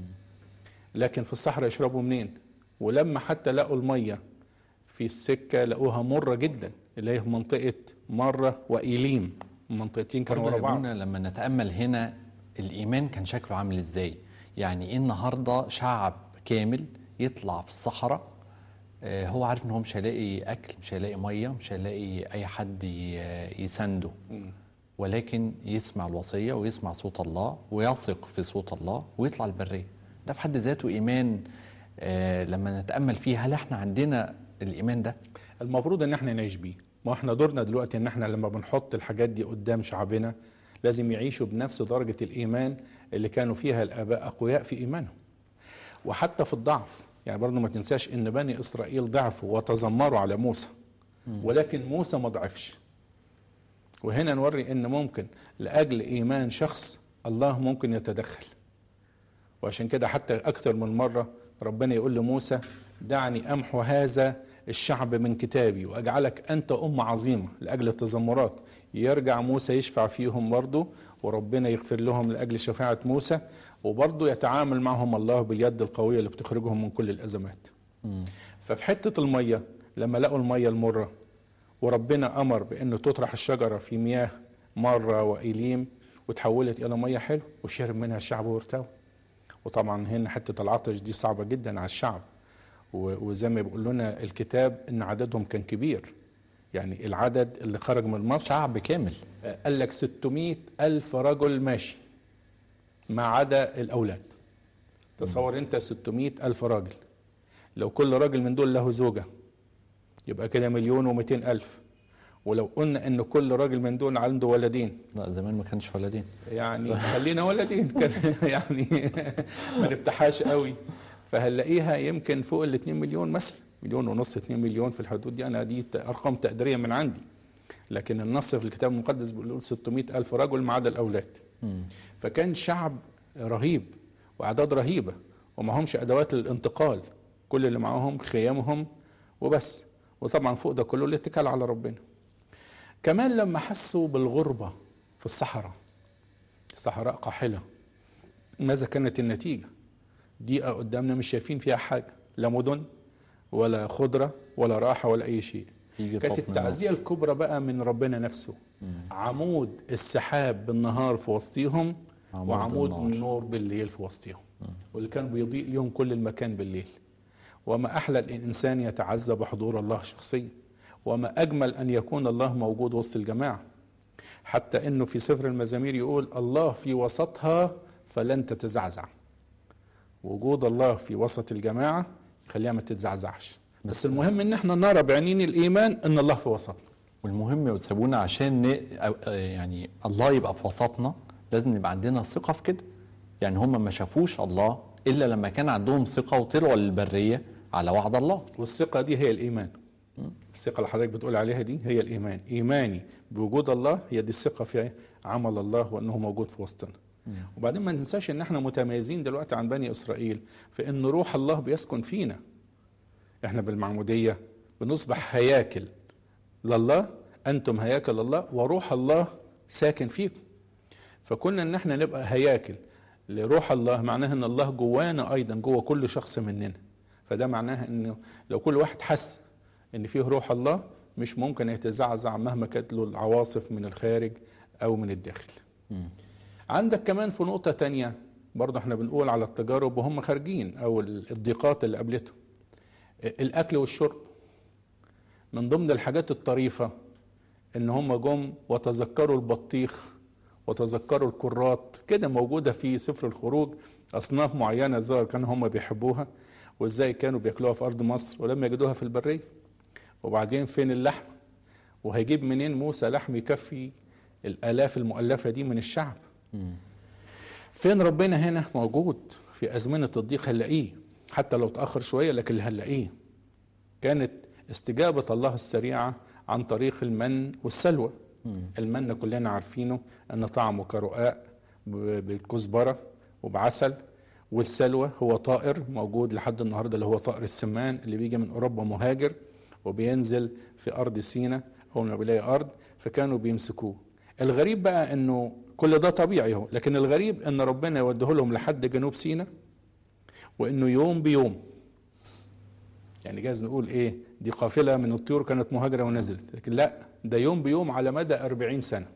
S2: لكن في الصحراء يشربوا منين ولما حتى لقوا المية في السكة لقوها مرة جدا اللي هي في منطقة مرة وإيليم منطقتين كانوا
S1: برضه
S2: ورا
S1: يا
S2: بعض
S1: ابونا لما نتامل هنا الايمان كان شكله عامل ازاي يعني ايه النهارده شعب كامل يطلع في الصحراء آه، هو عارف ان هو مش هيلاقي اكل مش هيلاقي ميه مش هيلاقي اي حد ي- يسنده ولكن يسمع الوصيه ويسمع صوت الله ويثق في صوت الله ويطلع البريه ده في حد ذاته ايمان آه، لما نتامل فيه هل احنا عندنا الايمان ده
S2: المفروض ان احنا نعيش بيه ما احنا دورنا دلوقتي ان احنا لما بنحط الحاجات دي قدام شعبنا لازم يعيشوا بنفس درجة الإيمان اللي كانوا فيها الآباء أقوياء في إيمانهم وحتى في الضعف يعني برضه ما تنساش إن بني إسرائيل ضعفوا وتذمروا على موسى ولكن موسى ما ضعفش وهنا نوري ان ممكن لاجل ايمان شخص الله ممكن يتدخل وعشان كده حتى اكثر من مره ربنا يقول لموسى دعني امحو هذا الشعب من كتابي واجعلك انت ام عظيمه لاجل التذمرات يرجع موسى يشفع فيهم برضه وربنا يغفر لهم لاجل شفاعه موسى وبرضه يتعامل معهم الله باليد القويه اللي بتخرجهم من كل الازمات ففي حته الميه لما لقوا الميه المره وربنا امر بانه تطرح الشجره في مياه مره وايليم وتحولت الى ميه حلو وشرب منها الشعب وارتوى وطبعا هنا حته العطش دي صعبه جدا على الشعب و- وزي ما بيقول لنا الكتاب ان عددهم كان كبير يعني العدد اللي خرج من مصر
S1: شعب كامل
S2: آه، قال لك 600 ألف رجل ماشي ما عدا الأولاد تصور أنت 600 ألف راجل لو كل راجل من دول له زوجة يبقى كده مليون ومئتين ألف ولو قلنا ان كل راجل من دول عنده ولدين
S1: لا زمان ما كانش ولدين
S2: يعني خلينا ولدين كان يعني ما نفتحهاش قوي فهنلاقيها يمكن فوق ال 2 مليون مثلا مليون ونص 2 مليون في الحدود دي انا دي ت- ارقام تقديريه من عندي لكن النص في الكتاب المقدس بيقول 600 الف رجل ما عدا الاولاد فكان شعب رهيب واعداد رهيبه ومعهمش ادوات للانتقال كل اللي معاهم خيامهم وبس وطبعا فوق ده كله الاتكال على ربنا كمان لما حسوا بالغربه في الصحراء صحراء قاحله ماذا كانت النتيجه دقيقه قدامنا مش شايفين فيها حاجه لا مدن ولا خضره ولا راحه ولا اي شيء
S1: يجي
S2: كانت
S1: طفل نار.
S2: التعزيه الكبرى بقى من ربنا نفسه عمود السحاب بالنهار في وسطهم
S1: عمود
S2: وعمود
S1: النار.
S2: النور بالليل في وسطهم واللي كان بيضيء لهم كل المكان بالليل وما احلى الانسان يتعزى بحضور الله شخصيا وما اجمل ان يكون الله موجود وسط الجماعه حتى انه في سفر المزامير يقول الله في وسطها فلن تتزعزع وجود الله في وسط الجماعه يخليها ما تتزعزعش بس المهم ان احنا نرى بعينين الايمان ان الله في وسطنا
S1: والمهم وتسيبونا عشان ن... أو- يعني الله يبقى في وسطنا لازم يبقى عندنا ثقة في كده يعني هم ما شافوش الله إلا لما كان عندهم ثقة وطلعوا للبرية على وعد الله
S2: والثقة دي هي الإيمان الثقة اللي حضرتك بتقول عليها دي هي الإيمان إيماني بوجود الله هي دي الثقة في عمل الله وأنه موجود في وسطنا وبعدين ما ننساش ان احنا متميزين دلوقتي عن بني اسرائيل في ان روح الله بيسكن فينا احنا بالمعموديه بنصبح هياكل لله انتم هياكل الله وروح الله ساكن فيكم فكنا ان احنا نبقى هياكل لروح الله معناها ان الله جوانا ايضا جوه كل شخص مننا فده معناها انه لو كل واحد حس ان فيه روح الله مش ممكن يتزعزع مهما كانت له العواصف من الخارج او من الداخل عندك كمان في نقطة تانية برضه احنا بنقول على التجارب وهم خارجين او الضيقات اللي قابلتهم الاكل والشرب من ضمن الحاجات الطريفة ان هم جم وتذكروا البطيخ وتذكروا الكرات كده موجودة في سفر الخروج اصناف معينة ظهر كانوا هم بيحبوها وازاي كانوا بياكلوها في ارض مصر ولما يجدوها في البرية وبعدين فين اللحم وهيجيب منين موسى لحم يكفي الالاف المؤلفة دي من الشعب فين ربنا هنا موجود في أزمنة الضيق هنلاقيه حتى لو تأخر شوية لكن هنلاقيه كانت استجابة الله السريعة عن طريق المن والسلوى المن كلنا عارفينه أن طعمه كرقاء بالكزبرة وبعسل والسلوى هو طائر موجود لحد النهاردة اللي هو طائر السمان اللي بيجي من أوروبا مهاجر وبينزل في أرض سينا أول ما بيلاقي أرض فكانوا بيمسكوه الغريب بقى أنه كل ده طبيعي هو لكن الغريب ان ربنا يوديه لهم لحد جنوب سيناء وانه يوم بيوم يعني جايز نقول ايه دي قافله من الطيور كانت مهاجره ونزلت لكن لا ده يوم بيوم على مدى أربعين سنه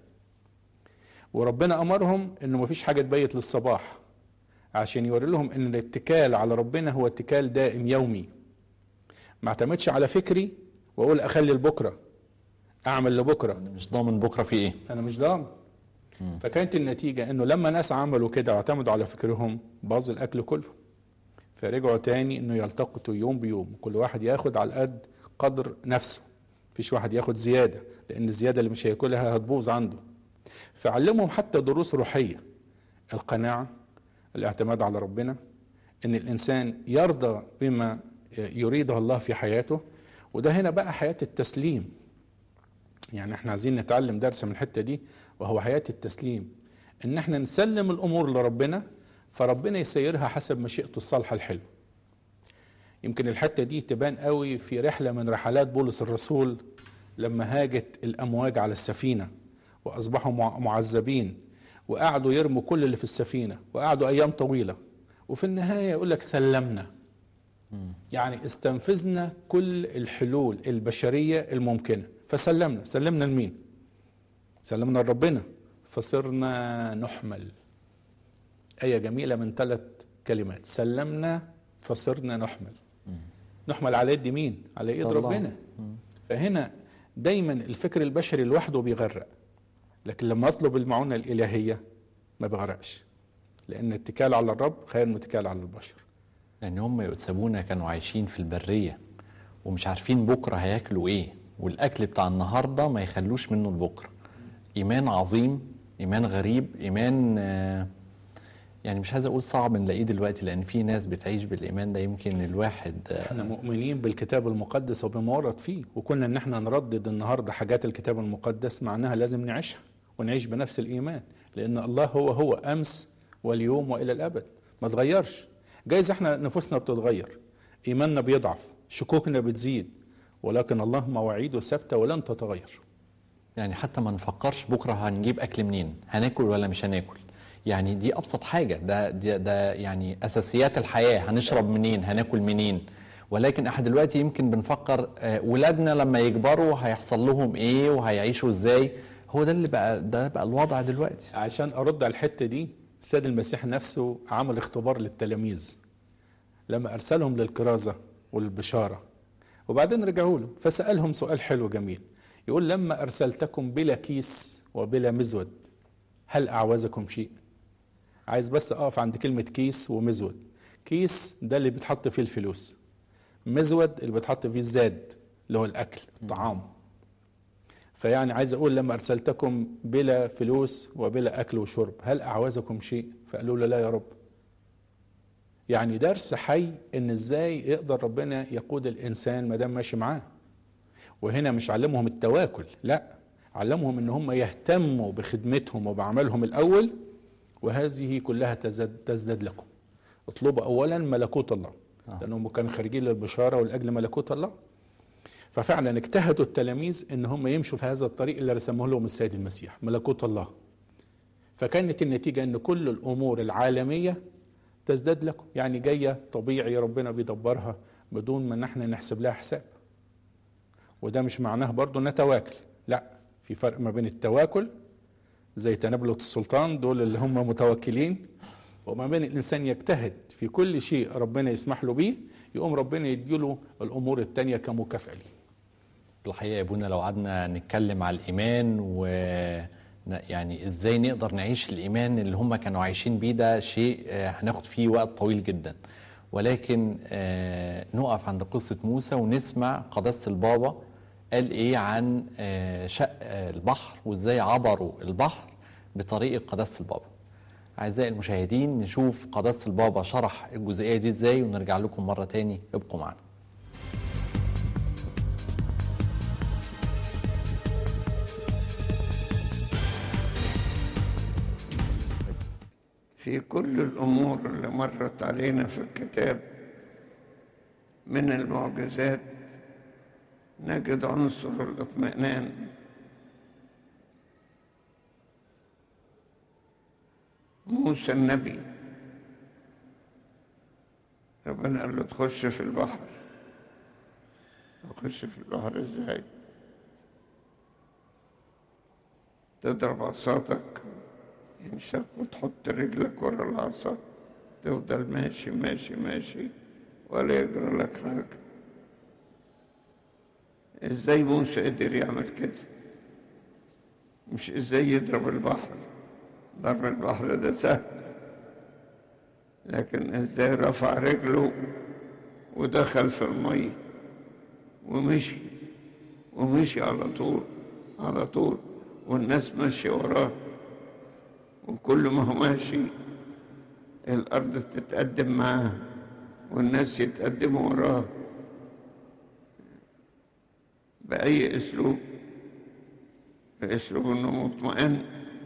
S2: وربنا امرهم انه ما فيش حاجه تبيت للصباح عشان يوري لهم ان الاتكال على ربنا هو اتكال دائم يومي ما اعتمدش على فكري واقول اخلي لبكره اعمل لبكره
S1: مش ضامن بكره في ايه
S2: انا مش ضامن فكانت النتيجة انه لما ناس عملوا كده واعتمدوا على فكرهم باظ الاكل كله فرجعوا تاني انه يلتقطوا يوم بيوم كل واحد ياخد على قد قدر نفسه مفيش واحد ياخد زيادة لان الزيادة اللي مش هياكلها هتبوظ عنده فعلمهم حتى دروس روحية القناعة الاعتماد على ربنا ان الانسان يرضى بما يريده الله في حياته وده هنا بقى حياة التسليم يعني احنا عايزين نتعلم درس من الحته دي وهو حياه التسليم ان احنا نسلم الامور لربنا فربنا يسيرها حسب مشيئته الصالحه الحلوه يمكن الحته دي تبان قوي في رحله من رحلات بولس الرسول لما هاجت الامواج على السفينه واصبحوا مع- معذبين وقعدوا يرموا كل اللي في السفينه وقعدوا ايام طويله وفي النهايه يقول لك سلمنا يعني استنفذنا كل الحلول البشريه الممكنه فسلمنا سلمنا لمين سلمنا لربنا فصرنا نحمل آية جميلة من ثلاث كلمات سلمنا فصرنا نحمل نحمل على يد مين على ايد
S1: الله.
S2: ربنا فهنا دايما الفكر البشري لوحده بيغرق لكن لما اطلب المعونة الإلهية ما بغرقش لأن الاتكال على الرب خير من الاتكال على البشر
S1: لان هم يتسابونا كانوا عايشين في البريه ومش عارفين بكره هياكلوا ايه والاكل بتاع النهارده ما يخلوش منه لبكره ايمان عظيم ايمان غريب ايمان آه، يعني مش عايز اقول صعب نلاقيه دلوقتي لان في ناس بتعيش بالايمان ده يمكن الواحد آه،
S2: احنا مؤمنين بالكتاب المقدس وبما ورد فيه وكنا ان احنا نردد النهارده حاجات الكتاب المقدس معناها لازم نعيشها ونعيش بنفس الايمان لان الله هو هو امس واليوم والى الابد ما تغيرش جايز احنا نفوسنا بتتغير ايماننا بيضعف شكوكنا بتزيد ولكن الله مواعيده ثابته ولن تتغير
S1: يعني حتى ما نفكرش بكره هنجيب اكل منين هناكل ولا مش هناكل يعني دي ابسط حاجه ده ده, ده يعني اساسيات الحياه هنشرب منين هناكل منين ولكن احنا دلوقتي يمكن بنفكر آه، ولادنا لما يكبروا هيحصل لهم ايه وهيعيشوا ازاي هو ده اللي بقى ده بقى الوضع دلوقتي
S2: عشان ارد على الحته دي السيد المسيح نفسه عمل اختبار للتلاميذ لما ارسلهم للكرازه والبشاره وبعدين رجعوا له فسالهم سؤال حلو جميل يقول لما ارسلتكم بلا كيس وبلا مزود هل اعوزكم شيء عايز بس اقف عند كلمه كيس ومزود كيس ده اللي بيتحط فيه الفلوس مزود اللي بيتحط فيه الزاد اللي هو الاكل الطعام فيعني عايز اقول لما ارسلتكم بلا فلوس وبلا اكل وشرب هل اعوزكم شيء فقالوا له لا يا رب يعني درس حي ان ازاي يقدر ربنا يقود الانسان ما دام ماشي معاه وهنا مش علمهم التواكل لا علمهم ان هم يهتموا بخدمتهم وبعملهم الاول وهذه كلها تزداد, تزداد لكم اطلبوا اولا ملكوت الله لانهم كانوا خارجين للبشاره ولاجل ملكوت الله ففعلا اجتهدوا التلاميذ ان هم يمشوا في هذا الطريق اللي رسمه لهم السيد المسيح ملكوت الله فكانت النتيجه ان كل الامور العالميه تزداد لكم يعني جايه طبيعي ربنا بيدبرها بدون ما نحن نحسب لها حساب وده مش معناه برضو نتواكل لا في فرق ما بين التواكل زي تنابلة السلطان دول اللي هم متوكلين وما بين الانسان يجتهد في كل شيء ربنا يسمح له بيه يقوم ربنا يديله الامور التانية كمكافأة ليه
S1: الحقيقه يا ابونا لو قعدنا نتكلم على الايمان و ن- يعني ازاي نقدر نعيش الايمان اللي هم كانوا عايشين بيه ده شيء آه، هناخد فيه وقت طويل جدا ولكن آه، نقف عند قصه موسى ونسمع قداسه البابا قال ايه عن آه، شق آه، البحر وازاي عبروا البحر بطريقه قداسه البابا اعزائي المشاهدين نشوف قداسه البابا شرح الجزئيه دي ازاي ونرجع لكم مره تاني ابقوا معنا
S3: في كل الأمور اللي مرت علينا في الكتاب من المعجزات نجد عنصر الاطمئنان موسى النبي ربنا قال له تخش في البحر تخش في البحر ازاي تضرب عصاتك ينشق وتحط رجلك ورا العصا تفضل ماشي ماشي ماشي ولا يجرى لك حاجة ازاي موسى قدر يعمل كده مش ازاي يضرب البحر ضرب البحر ده سهل لكن ازاي رفع رجله ودخل في المية ومشي ومشي على طول على طول والناس ماشية وراه وكل ما هو ماشي الأرض تتقدم معاه والناس يتقدموا وراه بأي أسلوب
S4: يشرب انه مطمئن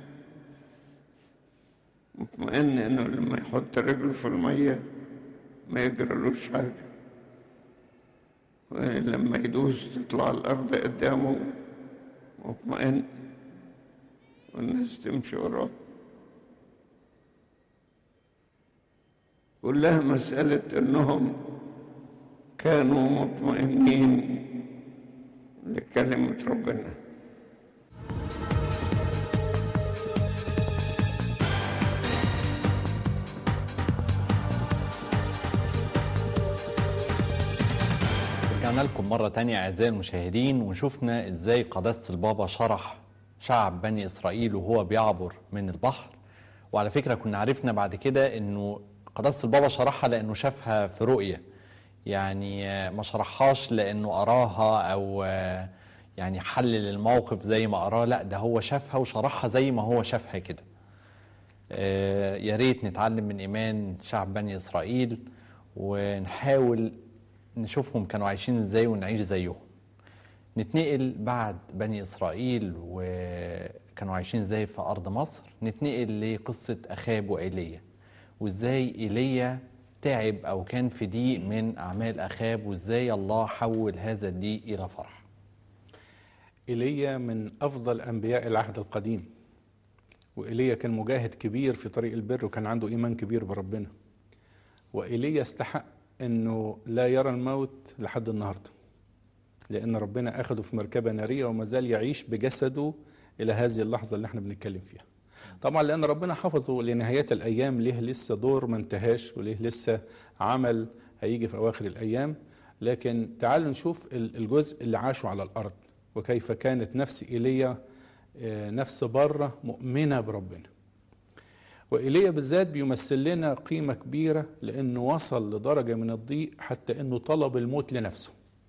S4: مطمئن انه لما يحط رجله في الميه ما يجرالوش حاجه ولما يدوس تطلع الارض قدامه مطمئن والناس تمشي وراه كلها مسألة إنهم كانوا مطمئنين لكلمة ربنا
S1: رجعنا لكم مرة تانية أعزائي المشاهدين وشفنا إزاي قداسة البابا شرح شعب بني إسرائيل وهو بيعبر من البحر وعلى فكرة كنا عرفنا بعد كده إنه قداسة البابا شرحها لأنه شافها في رؤية يعني آه، ما شرحهاش لأنه قراها أو آه، يعني حلل الموقف زي ما قراه لا ده هو شافها وشرحها زي ما هو شافها كده آه، يا ريت نتعلم من إيمان شعب بني إسرائيل ونحاول نشوفهم كانوا عايشين ازاي ونعيش زيهم نتنقل بعد بني إسرائيل وكانوا عايشين ازاي في أرض مصر نتنقل لقصة أخاب وإيليا وازاي إيليا تعب أو كان في ضيق من أعمال أخاب وازاي الله حول هذا الضيق إلى فرح
S2: ايليا من افضل انبياء العهد القديم وايليا كان مجاهد كبير في طريق البر وكان عنده ايمان كبير بربنا وايليا استحق انه لا يرى الموت لحد النهارده لان ربنا اخده في مركبه ناريه وما زال يعيش بجسده الى هذه اللحظه اللي احنا بنتكلم فيها طبعا لان ربنا حفظه لنهايه الايام ليه لسه دور ما انتهاش وليه لسه عمل هيجي في اواخر الايام لكن تعالوا نشوف ال- الجزء اللي عاشه على الارض وكيف كانت نفس ايليا آه، نفس بره مؤمنه بربنا وإيليا بالذات بيمثل لنا قيمة كبيرة لأنه وصل لدرجة من الضيق حتى أنه طلب الموت لنفسه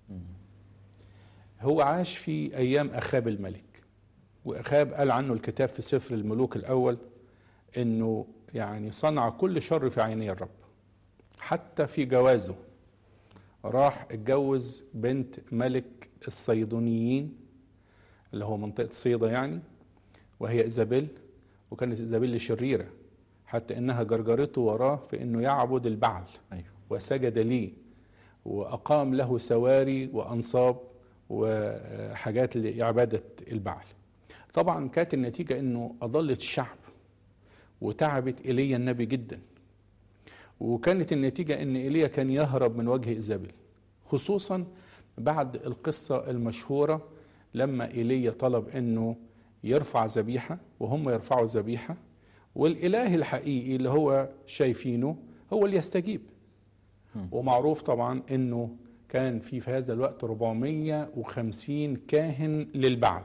S2: هو عاش في أيام أخاب الملك وأخاب قال عنه الكتاب في سفر الملوك الأول أنه يعني صنع كل شر في عيني الرب حتى في جوازه راح اتجوز بنت ملك الصيدونيين اللي هو منطقة صيدا يعني وهي إيزابيل وكانت إيزابيل شريرة حتى إنها جرجرته وراه في إنه يعبد البعل
S1: أيوه
S2: وسجد ليه وأقام له سواري وأنصاب وحاجات لعبادة البعل طبعا كانت النتيجة إنه أضلت الشعب وتعبت إيليا النبي جدا وكانت النتيجة إن إيليا كان يهرب من وجه إيزابيل خصوصا بعد القصة المشهورة لما إيليا طلب إنه يرفع ذبيحة وهم يرفعوا ذبيحة والإله الحقيقي اللي هو شايفينه هو اللي يستجيب ومعروف طبعا إنه كان في في هذا الوقت 450 كاهن للبعل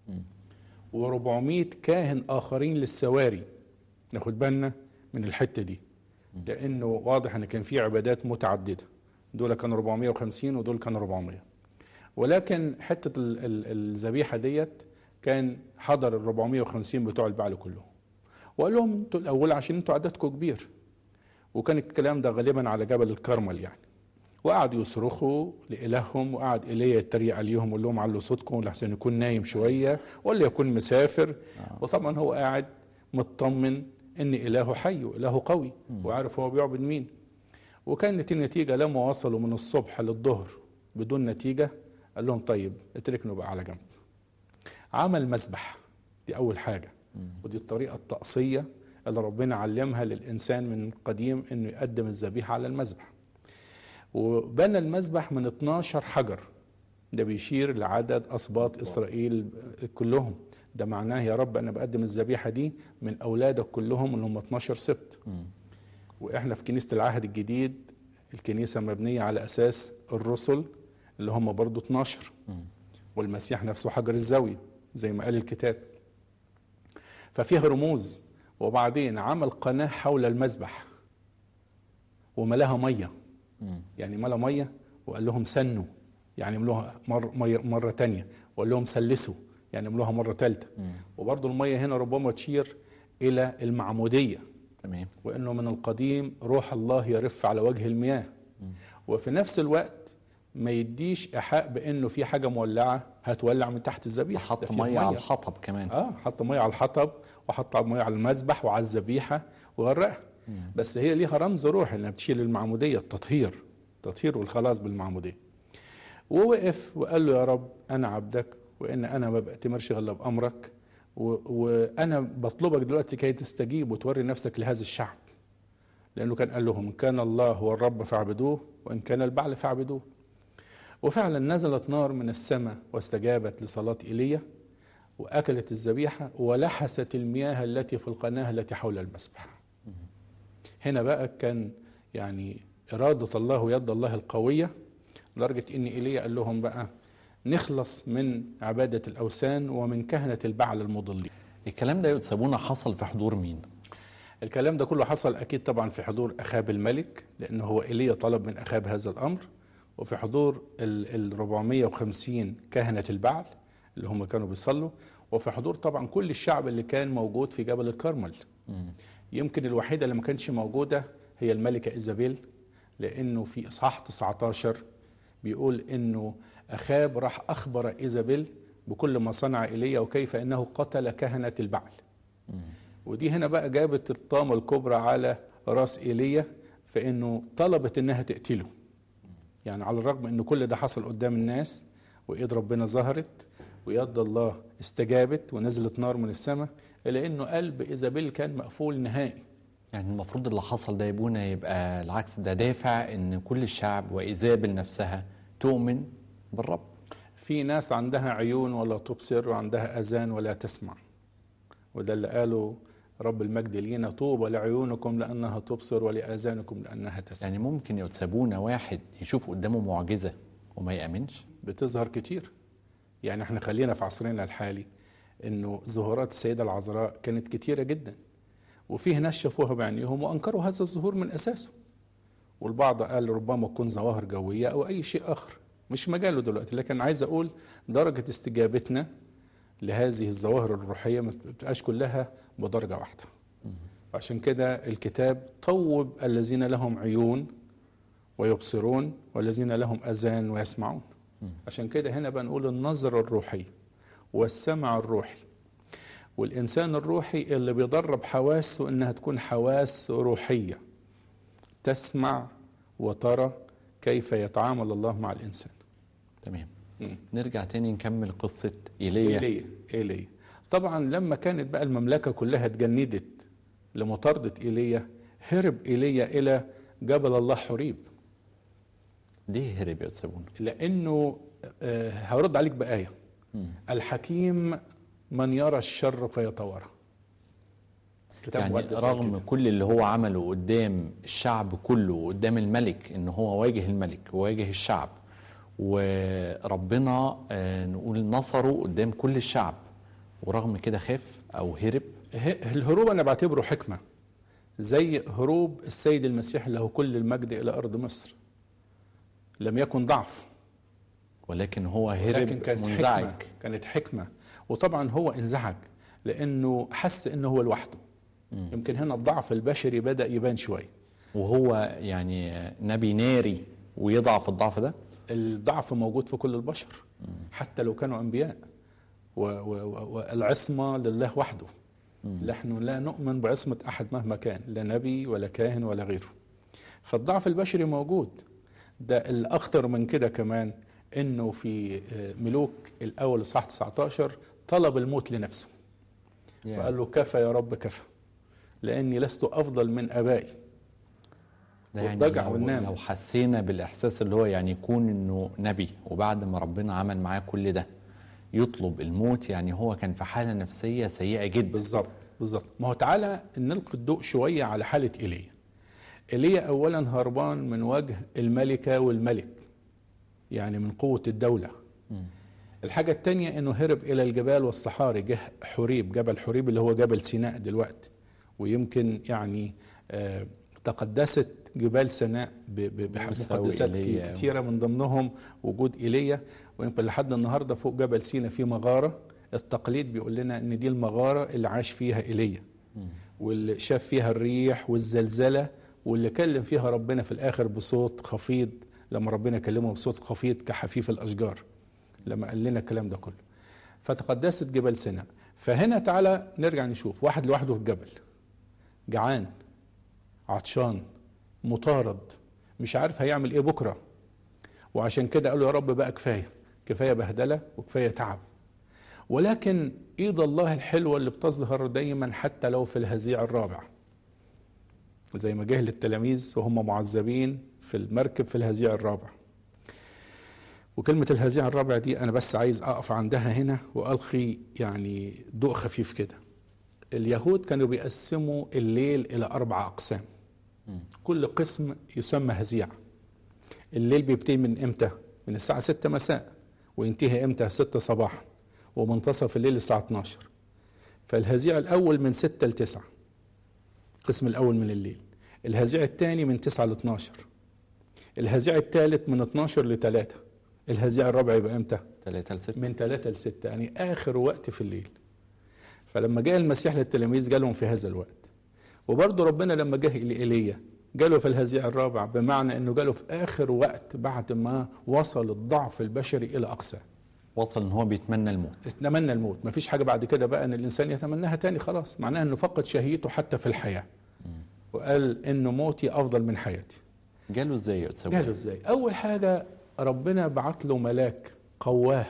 S2: و400 كاهن آخرين للسواري ناخد بالنا من الحتة دي لأنه واضح إن كان في عبادات متعددة دول كانوا 450 ودول كانوا 400 ولكن حتة ال- ال- الذبيحة ديت كان حضر ال 450 بتوع البعل كلهم وقال لهم انتوا الأول عشان انتوا عددكم كبير وكان الكلام ده غالبا على جبل الكرمل يعني وقعدوا يصرخوا لإلههم وقعد إيليا يتريق عليهم ويقول لهم علوا صوتكم لحسن يكون نايم شوية ولا يكون مسافر وطبعا هو قاعد مطمن إن إلهه حي وإلهه قوي وعارف هو بيعبد مين وكانت النتيجة لما وصلوا من الصبح للظهر بدون نتيجة قال لهم طيب اتركنوا بقى على جنب عمل مسبح دي أول حاجة ودي الطريقة الطقسية اللي ربنا علمها للإنسان من قديم إنه يقدم الذبيحة على المذبح وبنى المذبح من 12 حجر ده بيشير لعدد أسباط إسرائيل كلهم ده معناه يا رب أنا بقدم الذبيحة دي من أولادك كلهم اللي هم 12 سبت وإحنا في كنيسة العهد الجديد الكنيسة مبنية على أساس الرسل اللي هم برضو 12 والمسيح نفسه حجر الزاوية زي ما قال الكتاب ففيها رموز وبعدين عمل قناة حول المذبح وملاها مية يعني ملا مية وقال لهم سنوا يعني املوها مر مية مرة تانية وقال لهم سلسوا يعني املوها مرة تالتة وبرضو المية هنا ربما تشير إلى المعمودية
S1: تمام
S2: وانه من القديم روح الله يرف على وجه المياه وفي نفس الوقت ما يديش ايحاء بانه في حاجه مولعه هتولع من تحت الذبيحه
S1: حط
S2: ده فيه
S1: ميه على الحطب كمان
S2: اه حط ميه على الحطب وحط ميه على المذبح وعلى الذبيحه وغرقها بس هي ليها رمز روحي انها بتشيل المعموديه التطهير التطهير والخلاص بالمعموديه ووقف وقال له يا رب انا عبدك وان انا ما بأتمرش الا بامرك و- وانا بطلبك دلوقتي كي تستجيب وتوري نفسك لهذا الشعب لانه كان قال لهم ان كان الله هو الرب فاعبدوه وان كان البعل فاعبدوه وفعلا نزلت نار من السماء واستجابت لصلاه ايليا واكلت الذبيحه ولحست المياه التي في القناه التي حول المسبح هنا بقى كان يعني اراده الله ويد الله القويه لدرجه ان ايليا قال لهم بقى نخلص من عباده الاوثان ومن كهنه البعل المضلين
S1: الكلام ده يتسابونا حصل في حضور مين
S2: الكلام ده كله حصل اكيد طبعا في حضور اخاب الملك لان هو ايليا طلب من اخاب هذا الامر وفي حضور ال ال 450 كهنه البعل اللي هم كانوا بيصلوا وفي حضور طبعا كل الشعب اللي كان موجود في جبل الكرمل يمكن الوحيده اللي ما كانتش موجوده هي الملكه ايزابيل لانه في اصحاح 19 بيقول انه اخاب راح اخبر ايزابيل بكل ما صنع ايليا وكيف انه قتل كهنه البعل ودي هنا بقى جابت الطامة الكبرى على راس ايليا فانه طلبت انها تقتله يعني على الرغم ان كل ده حصل قدام الناس وايد ربنا ظهرت ويد الله استجابت ونزلت نار من السماء الا انه قلب ايزابيل كان مقفول نهائي
S1: يعني المفروض اللي حصل ده يبونا يبقى العكس ده دافع ان كل الشعب وايزابل نفسها تؤمن بالرب
S2: في ناس عندها عيون ولا تبصر وعندها اذان ولا تسمع وده اللي قاله رب المجد لينا طوبى لعيونكم لانها تبصر ولاذانكم لانها تسمع
S1: يعني ممكن يتسابونا واحد يشوف قدامه معجزه وما يامنش
S2: بتظهر كتير يعني احنا خلينا في عصرنا الحالي انه ظهورات السيده العذراء كانت كتيره جدا وفيه ناس شافوها بعينيهم وانكروا هذا الظهور من اساسه والبعض قال ربما تكون ظواهر جويه او اي شيء اخر مش مجاله دلوقتي لكن عايز اقول درجه استجابتنا لهذه الظواهر الروحيه ما بتبقاش كلها بدرجه واحده عشان كده الكتاب طوب الذين لهم عيون ويبصرون والذين لهم اذان ويسمعون عشان كده هنا بنقول النظر الروحي والسمع الروحي والإنسان الروحي اللي بيدرب حواسه إنها تكون حواس روحية تسمع وترى كيف يتعامل الله مع الإنسان
S1: تمام
S2: مم.
S1: نرجع تاني نكمل قصه ايليا
S2: إيليا إيليا طبعا لما كانت بقى المملكة كلها اتجندت لمطاردة إيليا هرب إيليا إلى جبل الله حريب
S1: ليه هرب يتسابونا
S2: لأنه آه، هرد عليك بآية الحكيم من يرى الشر فيتوارى كتاب
S1: يعني
S2: مقدس قال
S1: رغم
S2: كده.
S1: كل اللي هو عمله قدام الشعب كله وقدام الملك ان هو واجه الملك وواجه الشعب وربنا آه، نقول نصره قدام كل الشعب ورغم كده خاف او هرب
S2: ه- الهروب انا بعتبره حكمه زي هروب السيد المسيح له كل المجد الى ارض مصر لم يكن ضعف
S1: ولكن هو هرب
S2: لكن كانت
S1: منزعج
S2: حكمه كانت حكمه وطبعا هو انزعج لانه حس انه هو لوحده يمكن هنا الضعف البشري بدا يبان شويه
S1: وهو يعني نبي ناري ويضعف الضعف ده
S2: الضعف موجود في كل البشر حتى لو كانوا انبياء و- و- و- والعصمه لله وحده نحن لا نؤمن بعصمه احد مهما كان لا نبي ولا كاهن ولا غيره فالضعف البشري موجود ده الاخطر من كده كمان انه في آه، ملوك الاول اصحاح 19 طلب الموت لنفسه وقال له كفى يا رب كفى لاني لست افضل من ابائي
S1: ده يعني
S2: والضجع
S1: لو,
S2: والنام.
S1: لو حسينا بالاحساس اللي هو يعني يكون انه نبي وبعد ما ربنا عمل معاه كل ده يطلب الموت يعني هو كان في حاله نفسيه سيئه جدا
S2: بالظبط بالظبط ما هو تعالى نلقي الضوء شويه على حاله ايليا ايليا اولا هربان من وجه الملكه والملك يعني من قوه الدوله الحاجه الثانيه انه هرب الى الجبال والصحاري جه حريب جبل حريب اللي هو جبل سيناء دلوقتي ويمكن يعني آه تقدست جبال سيناء ب- ب-
S1: موسى
S2: بمقدسات
S1: وإيليا.
S2: كتيره من ضمنهم وجود ايليا ويمكن لحد النهارده فوق جبل سيناء في مغاره التقليد بيقول لنا ان دي المغاره اللي عاش فيها ايليا واللي شاف فيها الريح والزلزله واللي كلم فيها ربنا في الاخر بصوت خفيض لما ربنا كلمه بصوت خفيض كحفيف الاشجار لما قال لنا الكلام ده كله فتقدست جبال سيناء فهنا تعالى نرجع نشوف واحد لوحده في الجبل جعان عطشان مطارد مش عارف هيعمل ايه بكره وعشان كده قالوا يا رب بقى كفايه كفايه بهدله وكفايه تعب ولكن ايد الله الحلوه اللي بتظهر دايما حتى لو في الهزيع الرابع زي ما جه للتلاميذ وهم معذبين في المركب في الهزيع الرابع وكلمة الهزيع الرابع دي أنا بس عايز أقف عندها هنا وألقي يعني ضوء خفيف كده اليهود كانوا بيقسموا الليل إلى أربع أقسام كل قسم يسمى هزيع الليل بيبتدي من إمتى؟ من الساعة 6 مساء وينتهي إمتى؟ 6 صباحا ومنتصف الليل الساعة 12 فالهزيع الأول من 6 ل 9 القسم الأول من الليل الهزيع الثاني من 9 ل 12 الهزيع الثالث من 12 ل 3 الهزيع الرابع يبقى امتى؟
S1: 3 ل 6
S2: من 3 ل 6 يعني آخر وقت في الليل فلما جاء المسيح للتلاميذ جالهم في هذا الوقت وبرضه ربنا لما جه لإيليا جاله في الهزيع الرابع بمعنى انه جاله في اخر وقت بعد ما وصل الضعف البشري الى اقصاه
S1: وصل ان هو بيتمنى الموت
S2: اتمنى الموت مفيش حاجه بعد كده بقى ان الانسان يتمناها تاني خلاص معناها انه فقد شهيته حتى في الحياه وقال انه موتي افضل من حياتي
S1: جاله ازاي يا استاذ
S2: جاله ازاي اول حاجه ربنا بعت له ملاك قواه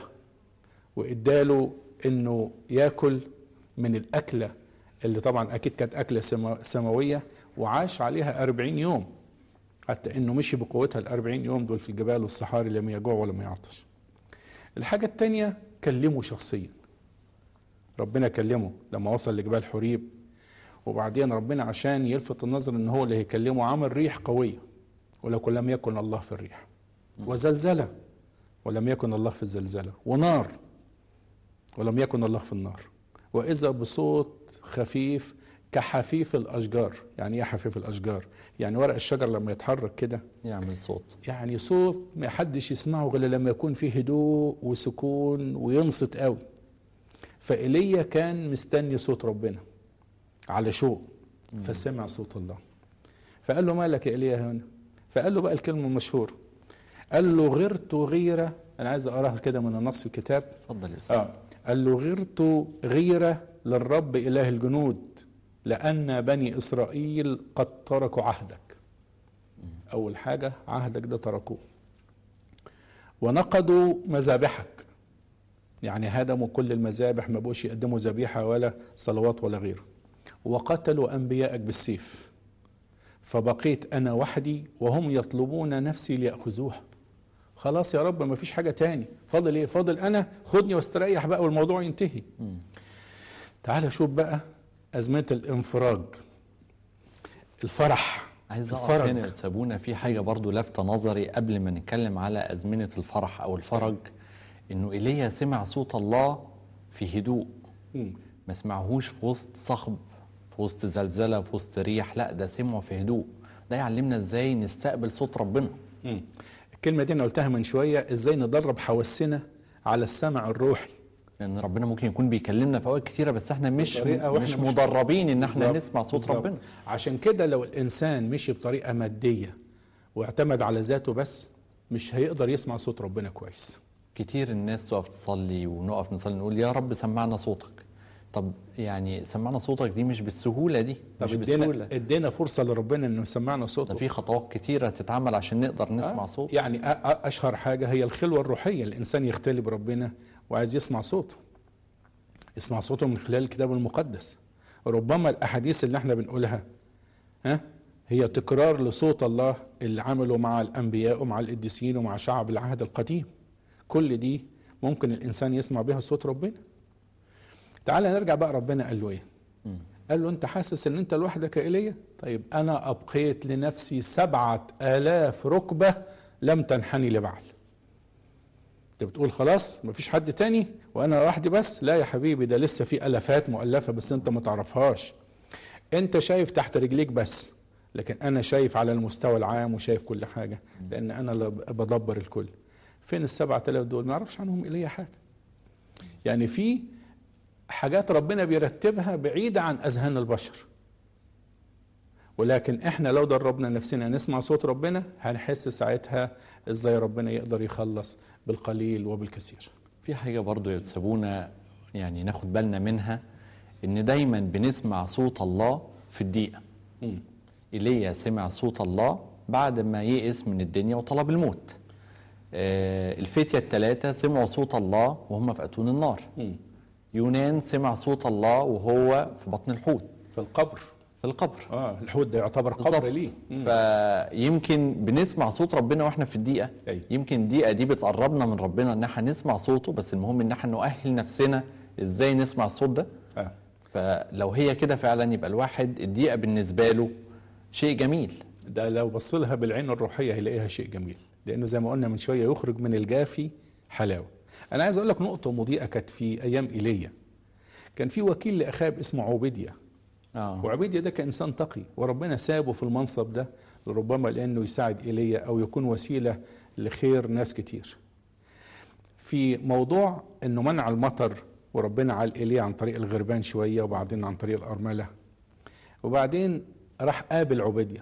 S2: واداله انه ياكل من الاكله اللي طبعا اكيد كانت اكله سما- سماويه وعاش عليها أربعين يوم حتى انه مشي بقوتها الأربعين يوم دول في الجبال والصحاري لم يجوع ولم يعطش الحاجة التانية كلمه شخصيا ربنا كلمه لما وصل لجبال حريب وبعدين ربنا عشان يلفت النظر ان هو اللي هيكلمه عمل ريح قوية ولكن لم يكن الله في الريح وزلزلة ولم يكن الله في الزلزلة ونار ولم يكن الله في النار وإذا بصوت خفيف كحفيف الأشجار يعني إيه حفيف الأشجار يعني ورق الشجر لما يتحرك كده
S1: يعمل صوت
S2: يعني صوت ما حدش يسمعه غير لما يكون فيه هدوء وسكون وينصت قوي فإيليا كان مستني صوت ربنا على شوق فسمع صوت الله فقال له مالك يا ايليا هنا فقال له بقى الكلمه المشهوره قال له غرت غيره انا عايز اقراها كده من النص الكتاب
S1: اتفضل يا استاذ
S2: اه قال له غرت غيره للرب اله الجنود لان بني اسرائيل قد تركوا عهدك اول حاجه عهدك ده تركوه ونقضوا مذابحك يعني هدموا كل المذابح ما بقوش يقدموا ذبيحه ولا صلوات ولا غيره وقتلوا انبيائك بالسيف فبقيت انا وحدي وهم يطلبون نفسي لياخذوها خلاص يا رب ما فيش حاجه تاني فاضل ايه فاضل انا خدني واستريح بقى والموضوع ينتهي تعال شوف بقى ازمنه الانفراج الفرح
S1: عايز اقف
S2: الفرج.
S1: هنا يا سابونا في حاجه برضو لافته نظري قبل ما نتكلم على ازمنه الفرح او الفرج انه ايليا سمع صوت الله في هدوء
S2: مم.
S1: ما سمعهوش في وسط صخب في وسط زلزله في وسط ريح لا ده سمعه في هدوء ده يعلمنا ازاي نستقبل صوت ربنا
S2: مم. الكلمه دي انا قلتها من شويه ازاي ندرب حواسنا على السمع الروحي
S1: لان ربنا ممكن يكون بيكلمنا في اوقات كتيره بس احنا مش
S2: بطريقة وإحنا
S1: مش
S2: مش-
S1: مدربين ان احنا
S2: بالظبط،
S1: نسمع صوت
S2: بالظبط.
S1: ربنا
S2: عشان كده لو الانسان مشي بطريقه ماديه واعتمد على ذاته بس مش هيقدر يسمع صوت ربنا كويس
S1: كتير الناس تقف تصلي ونقف نصلي نقول يا رب سمعنا صوتك طب يعني سمعنا صوتك دي مش بالسهوله دي
S2: طب
S1: مش
S2: ادينا
S1: بسهوله
S2: ادينا فرصه لربنا انه يسمعنا
S1: ده
S2: صوته
S1: في خطوات كتيره تتعمل عشان نقدر نسمع
S2: آه،
S1: صوت
S2: يعني أ- أ- اشهر حاجه هي الخلوه الروحيه الانسان يختلي بربنا وعايز يسمع صوته يسمع صوته من خلال الكتاب المقدس ربما الاحاديث اللي احنا بنقولها ها هي تكرار لصوت الله اللي عمله مع الانبياء ومع القديسين ومع شعب العهد القديم كل دي ممكن الانسان يسمع بها صوت ربنا تعال نرجع بقى ربنا قال له ايه قال له انت حاسس ان انت لوحدك يا ايليا طيب انا ابقيت لنفسي سبعة الاف ركبة لم تنحني لبعل انت بتقول خلاص مفيش حد تاني وانا لوحدي بس لا يا حبيبي ده لسه في الافات مؤلفة بس انت ما تعرفهاش انت شايف تحت رجليك بس لكن انا شايف على المستوى العام وشايف كل حاجة لان انا اللي بدبر الكل فين السبعة الاف دول ما يعرفش عنهم ايليا حاجة يعني في حاجات ربنا بيرتبها بعيدة عن أذهان البشر ولكن احنا لو دربنا نفسنا نسمع صوت ربنا هنحس ساعتها ازاي ربنا يقدر يخلص بالقليل وبالكثير
S1: في حاجة برضو يتسابونا يعني ناخد بالنا منها ان دايما بنسمع صوت الله في الدقيقة
S2: مم.
S1: ايليا سمع صوت الله بعد ما يئس من الدنيا وطلب الموت آه، الفتية الثلاثة سمعوا صوت الله وهم في أتون النار
S2: مم.
S1: يونان سمع صوت الله وهو في بطن الحوت
S2: في القبر
S1: في القبر
S2: اه الحوت ده يعتبر قبر ليه مم.
S1: فيمكن بنسمع صوت ربنا واحنا في الدقيقه
S2: أيوة.
S1: يمكن الدقيقه دي بتقربنا من ربنا ان احنا نسمع صوته بس المهم ان احنا نؤهل نفسنا ازاي نسمع الصوت ده
S2: آه.
S1: فلو هي كده فعلا يبقى الواحد الدقيقه بالنسبه له شيء جميل
S2: ده لو بص لها بالعين الروحيه هيلاقيها شيء جميل لانه زي ما قلنا من شويه يخرج من الجافي حلاوه انا عايز اقول لك نقطه مضيئه كانت في ايام ايليا كان في وكيل لاخاب اسمه عوبديا
S1: اه
S2: وعبيديا ده كإنسان تقي وربنا سابه في المنصب ده ربما لأنه يساعد إيليا أو يكون وسيلة لخير ناس كتير في موضوع أنه منع المطر وربنا على إيليا عن طريق الغربان شوية وبعدين عن طريق الأرملة وبعدين راح قابل عبيديا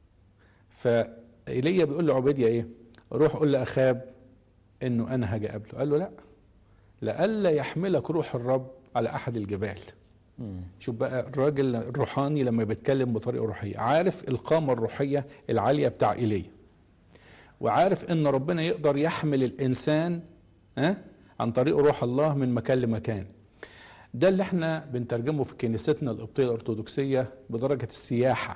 S2: فإيليا بيقول لعبيديا إيه روح قول لأخاب أنه أنا هاجي قابله قال له لا لئلا يحملك روح الرب على أحد الجبال
S1: مم.
S2: شوف بقى الراجل الروحاني لما بيتكلم بطريقه روحيه عارف القامه الروحيه العاليه بتاع ايليا وعارف ان ربنا يقدر يحمل الانسان ها عن طريق روح الله من مكان لمكان ده اللي احنا بنترجمه في كنيستنا القبطيه الارثوذكسيه بدرجه السياحه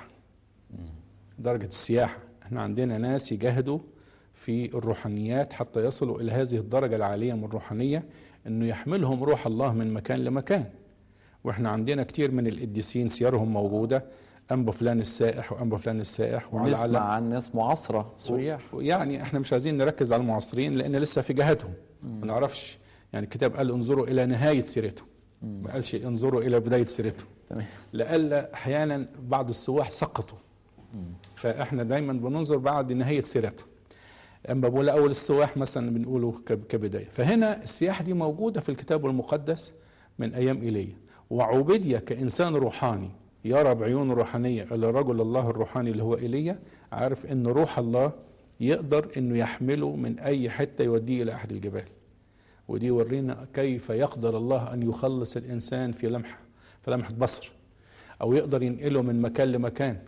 S2: درجه السياحه احنا عندنا ناس يجاهدوا في الروحانيات حتى يصلوا الى هذه الدرجه العاليه من الروحانيه انه يحملهم روح الله من مكان لمكان واحنا عندنا كتير من القديسين سيرهم موجوده انبا فلان السائح وانبا فلان السائح
S1: ونسمع عن ناس معاصره سياح
S2: يعني احنا مش عايزين نركز على المعاصرين لان لسه في جهتهم ما نعرفش يعني الكتاب قال انظروا الى نهايه سيرتهم ما قالش انظروا الى بدايه سيرتهم
S1: تمام
S2: لألا احيانا بعض السواح سقطوا فاحنا دايما بننظر بعد نهايه سيرتهم اما بقول اول السواح مثلا بنقوله كب- كبدايه فهنا السياحه دي موجوده في الكتاب المقدس من ايام ايليا وعبيديا كانسان روحاني يرى بعيون روحانيه الى رجل الله الروحاني اللي هو ايليا عارف ان روح الله يقدر انه يحمله من اي حته يوديه الى احد الجبال ودي يورينا كيف يقدر الله ان يخلص الانسان في لمحه في لمحه بصر او يقدر ينقله من مكان لمكان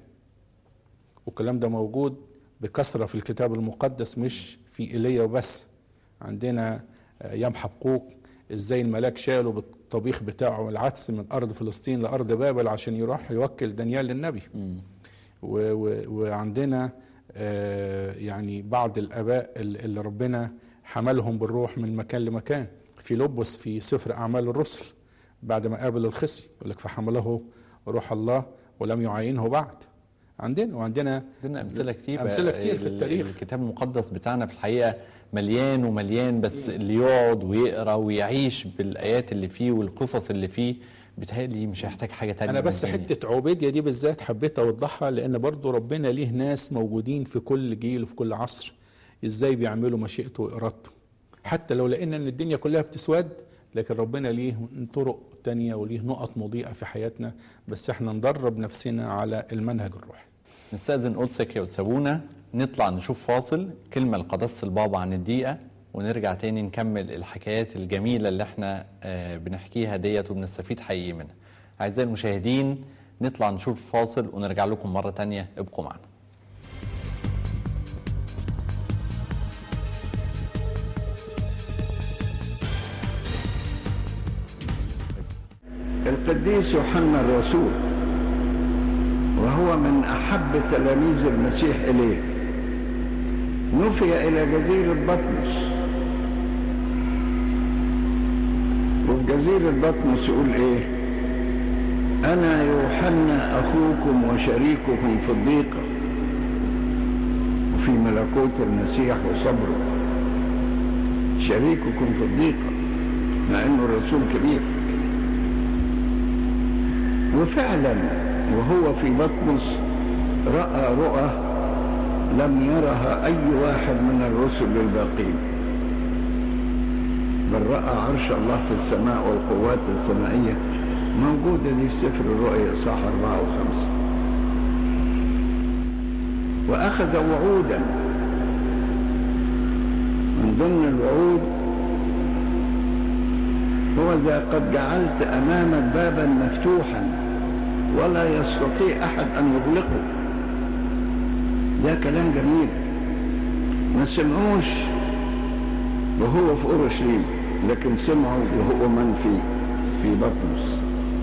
S2: والكلام ده موجود بكثره في الكتاب المقدس مش في ايليا وبس عندنا آه، يام حبقوق ازاي الملاك شاله بالطبيخ بتاعه العدس من ارض فلسطين لارض بابل عشان يروح يوكل دانيال للنبي
S1: مم.
S2: و- و- وعندنا آه، يعني بعض الاباء ال- اللي ربنا حملهم بالروح من مكان لمكان في لبس في سفر اعمال الرسل بعد ما قابل الخصي يقول لك فحمله روح الله ولم يعاينه بعد عندنا وعندنا
S1: عندنا امثله كتير
S2: أمثلة كتير في
S1: ال-
S2: التاريخ.
S1: الكتاب المقدس بتاعنا في الحقيقه مليان ومليان بس اللي يقعد ويقرا ويعيش بالايات اللي فيه والقصص اللي فيه بيتهيألي مش هيحتاج حاجه تانية
S2: انا
S1: من
S2: بس
S1: الدنيا.
S2: حته عبيديا دي بالذات حبيت اوضحها لان برضو ربنا ليه ناس موجودين في كل جيل وفي كل عصر ازاي بيعملوا مشيئته وارادته حتى لو لقينا ان الدنيا كلها بتسود لكن ربنا ليه طرق تانية وليه نقط مضيئة في حياتنا بس احنا ندرب نفسنا على المنهج الروحي
S1: نستأذن قدسك يا أسابونا نطلع نشوف فاصل كلمة لقداسة البابا عن الدقيقة ونرجع تاني نكمل الحكايات الجميلة اللي احنا آه، بنحكيها ديت وبنستفيد حقيقي منها أعزائي المشاهدين نطلع نشوف فاصل ونرجع لكم مرة تانية ابقوا معنا
S3: القديس يوحنا الرسول وهو من أحب تلاميذ المسيح إليه نفي إلى جزيرة بطمس وفي جزيرة بطمس يقول إيه أنا يوحنا أخوكم وشريككم في الضيقة وفي ملكوت المسيح وصبره شريككم في الضيقة مع إنه رسول كبير وفعلا وهو في بطمس رأى رؤى لم يرها أي واحد من الرسل الباقين بل رأى عرش الله في السماء والقوات السمائية موجودة دي في سفر الرؤيا صح أربعة وخمسة وأخذ وعودا من ضمن الوعود هو ذا قد جعلت أمامك بابا مفتوحا ولا يستطيع أحد أن يغلقه ده كلام جميل ما سمعوش وهو في أورشليم لكن سمعوا وهو من في في بطمس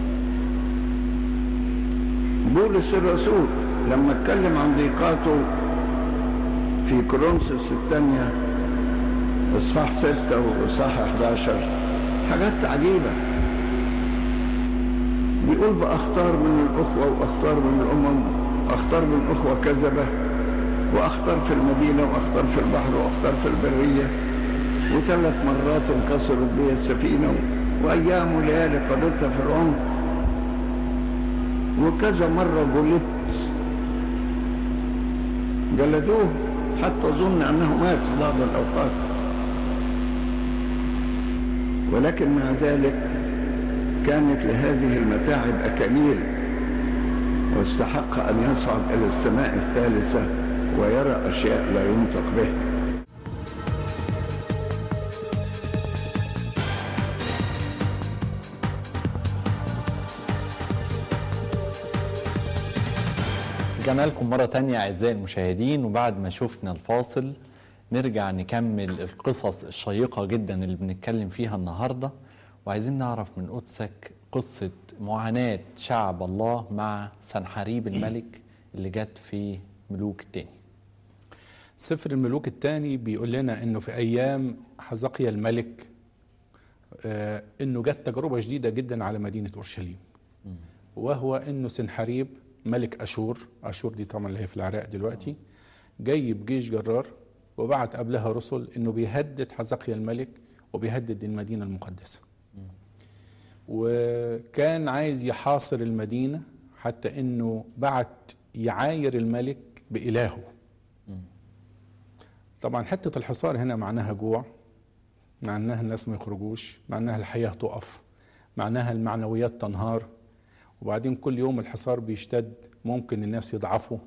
S3: بولس الرسول لما اتكلم عن ضيقاته في كورنثوس الثانية اصحاح ستة واصحاح 11 حاجات عجيبة بيقول بأختار من الأخوة وأختار من الأمم أختار من أخوة كذبة وأختار في المدينة وأختار في البحر وأختار في البرية وثلاث مرات انكسرت بي السفينة وأيام وليالي قضيتها في العمر وكذا مرة جلدت جلدوه حتى ظن أنه مات في بعض الأوقات ولكن مع ذلك كانت لهذه المتاعب أكاليل واستحق أن يصعد إلى السماء الثالثة ويرى أشياء لا ينطق بها
S1: رجعنا لكم مرة تانية أعزائي المشاهدين وبعد ما شفنا الفاصل نرجع نكمل القصص الشيقة جدا اللي بنتكلم فيها النهاردة وعايزين نعرف من قدسك قصة معاناة شعب الله مع سنحريب الملك اللي جت في ملوك التاني
S2: سفر الملوك الثاني بيقول لنا انه في ايام حزقيا الملك آه انه جت تجربه شديده جدا على مدينه اورشليم وهو انه سنحريب ملك اشور اشور دي طبعا اللي هي في العراق دلوقتي جاي بجيش جرار وبعت قبلها رسل انه بيهدد حزقيا الملك وبيهدد المدينه المقدسه وكان عايز يحاصر المدينه حتى انه بعت يعاير الملك بالهه طبعا حته الحصار هنا معناها جوع معناها الناس ما يخرجوش معناها الحياه تقف معناها المعنويات تنهار وبعدين كل يوم الحصار بيشتد ممكن الناس يضعفوا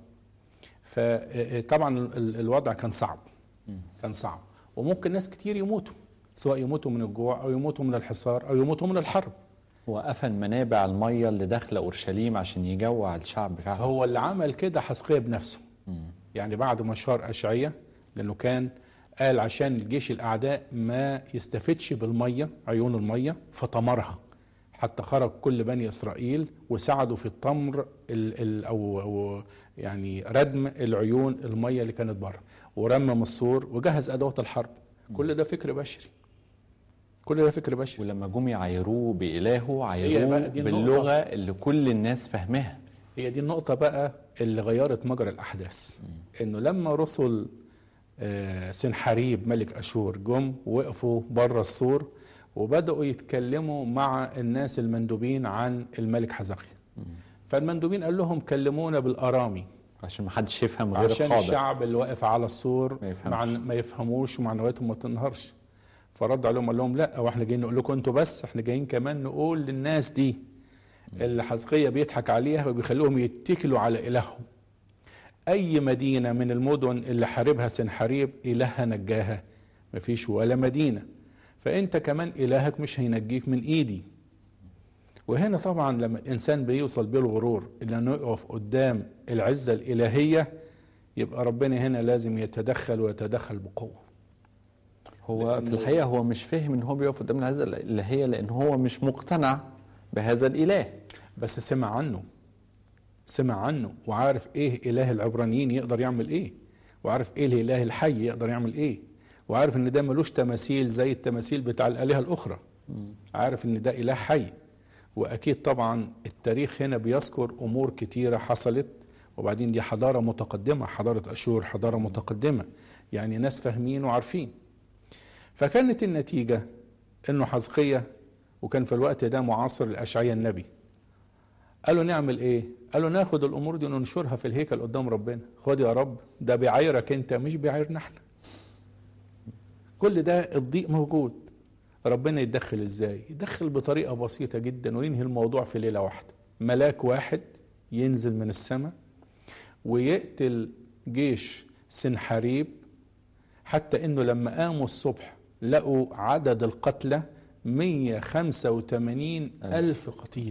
S2: فطبعا الوضع كان صعب كان صعب وممكن ناس كتير يموتوا سواء يموتوا من الجوع او يموتوا من الحصار او يموتوا من الحرب
S1: وقفل منابع المية اللي داخلة أورشليم عشان يجوع الشعب فعلا
S2: هو اللي عمل كده حسقية بنفسه يعني بعد ما شار أشعية لأنه كان قال عشان الجيش الأعداء ما يستفدش بالمية عيون المية فطمرها حتى خرج كل بني إسرائيل وساعدوا في الطمر ال ال أو, أو يعني ردم العيون المية اللي كانت بره ورمم السور وجهز أدوات الحرب كل ده فكر بشري كل ده فكر بشري
S1: ولما جم يعايروه بإلهه
S2: هي
S1: عايروه
S2: بقى دي النقطة.
S1: باللغة اللي كل الناس فاهماها
S2: هي دي النقطة بقى اللي غيرت مجرى الأحداث إنه لما رسل آه، سنحريب ملك أشور جم وقفوا بره السور وبدأوا يتكلموا مع الناس المندوبين عن الملك حزقيا فالمندوبين قال لهم كلمونا بالأرامي
S1: عشان ما حدش يفهم غير
S2: عشان
S1: الحاضر
S2: الشعب اللي واقف على السور
S1: ما يفهمش.
S2: مع ما يفهموش ومعنوياتهم ما تنهارش فرد عليهم قال لهم لا هو احنا جايين نقول لكم انتوا بس احنا جايين كمان نقول للناس دي اللي حزقية بيضحك عليها وبيخليهم يتكلوا على إلههم أي مدينة من المدن اللي حاربها سنحريب إلهها نجاها مفيش ولا مدينة فأنت كمان إلهك مش هينجيك من إيدي وهنا طبعا لما الإنسان بيوصل بيه الغرور إلى أنه يقف قدام العزة الإلهية يبقى ربنا هنا لازم يتدخل ويتدخل بقوة
S1: هو في الحقيقة هو مش فاهم ان هو بيقف قدام العزة الإلهية لأن هو مش مقتنع بهذا الإله
S2: بس سمع عنه سمع عنه وعارف ايه اله العبرانيين يقدر يعمل ايه وعارف ايه الاله الحي يقدر يعمل ايه وعارف ان ده ملوش تماثيل زي التماثيل بتاع الالهه الاخرى عارف ان ده اله حي واكيد طبعا التاريخ هنا بيذكر امور كتيره حصلت وبعدين دي حضاره متقدمه حضاره اشور حضاره متقدمه يعني ناس فاهمين وعارفين فكانت النتيجه انه حزقيه وكان في الوقت ده معاصر الاشعياء النبي قالوا نعمل ايه قالوا ناخد الامور دي وننشرها في الهيكل قدام ربنا خد يا رب ده بيعايرك انت مش بيعايرنا احنا كل ده الضيق موجود ربنا يتدخل ازاي يدخل بطريقه بسيطه جدا وينهي الموضوع في ليله واحده ملاك واحد ينزل من السماء ويقتل جيش سنحريب حتى انه لما قاموا الصبح لقوا عدد القتلى 185 ألف قتيل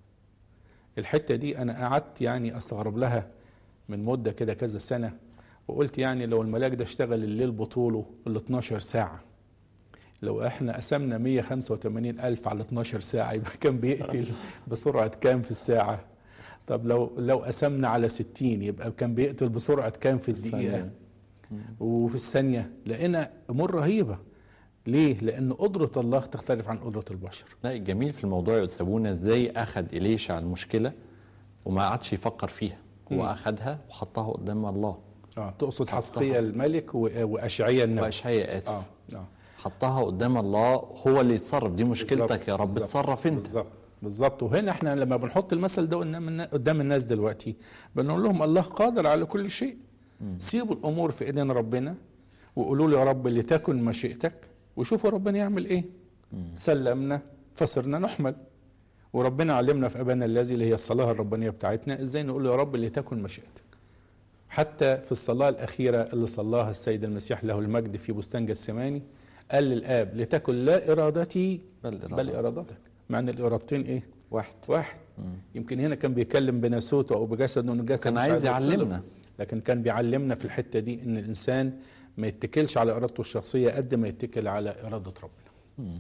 S2: الحتة دي أنا قعدت يعني أستغرب لها من مدة كده كذا سنة وقلت يعني لو الملاك ده اشتغل الليل بطوله ال 12 ساعة لو احنا قسمنا 185 ألف على 12 ساعة يبقى كان بيقتل بسرعة كام في الساعة طب لو لو قسمنا على 60 يبقى كان بيقتل بسرعة كام في الدقيقة
S1: الثانية.
S2: وفي الثانية لقينا أمور رهيبة ليه؟ لأن قدرة الله تختلف عن قدرة البشر
S1: لا الجميل في الموضوع يا أستاذ أبونا ازاي اخذ اليشع المشكله وما قعدش يفكر فيها هو
S2: مم.
S1: اخذها وحطها قدام الله
S2: اه تقصد حسقية الملك و- وأشعياء النبي
S1: واشعياء اسف
S2: اه اه
S1: حطها قدام الله هو اللي يتصرف دي مشكلتك
S2: بالظبط،
S1: يا رب
S2: بالظبط،
S1: اتصرف انت
S2: بالظبط بالظبط وهنا احنا لما بنحط المثل ده قدام النا- قدام الناس دلوقتي بنقول لهم الله قادر على كل شيء سيبوا الامور في ايدين ربنا وقولوا له يا رب لتكن مشيئتك وشوفوا ربنا يعمل ايه سلمنا فصرنا نحمل وربنا علمنا في ابانا الذي اللي هي الصلاه الربانيه بتاعتنا ازاي نقول له يا رب لتكن مشيئتك حتى في الصلاه الاخيره اللي صلاها السيد المسيح له المجد في بستان جسماني قال للاب لتكن لا ارادتي
S1: بل
S2: بل
S1: إرادة.
S2: ارادتك مع ان الارادتين ايه
S1: واحد
S2: واحد يمكن هنا كان بيتكلم بناسوته او بجسده انه الجسد
S1: كان
S2: مش
S1: عايز
S2: يتصلب.
S1: يعلمنا.
S2: لكن كان بيعلمنا في الحته دي ان الانسان ما يتكلش على ارادته الشخصيه قد ما يتكل على اراده ربنا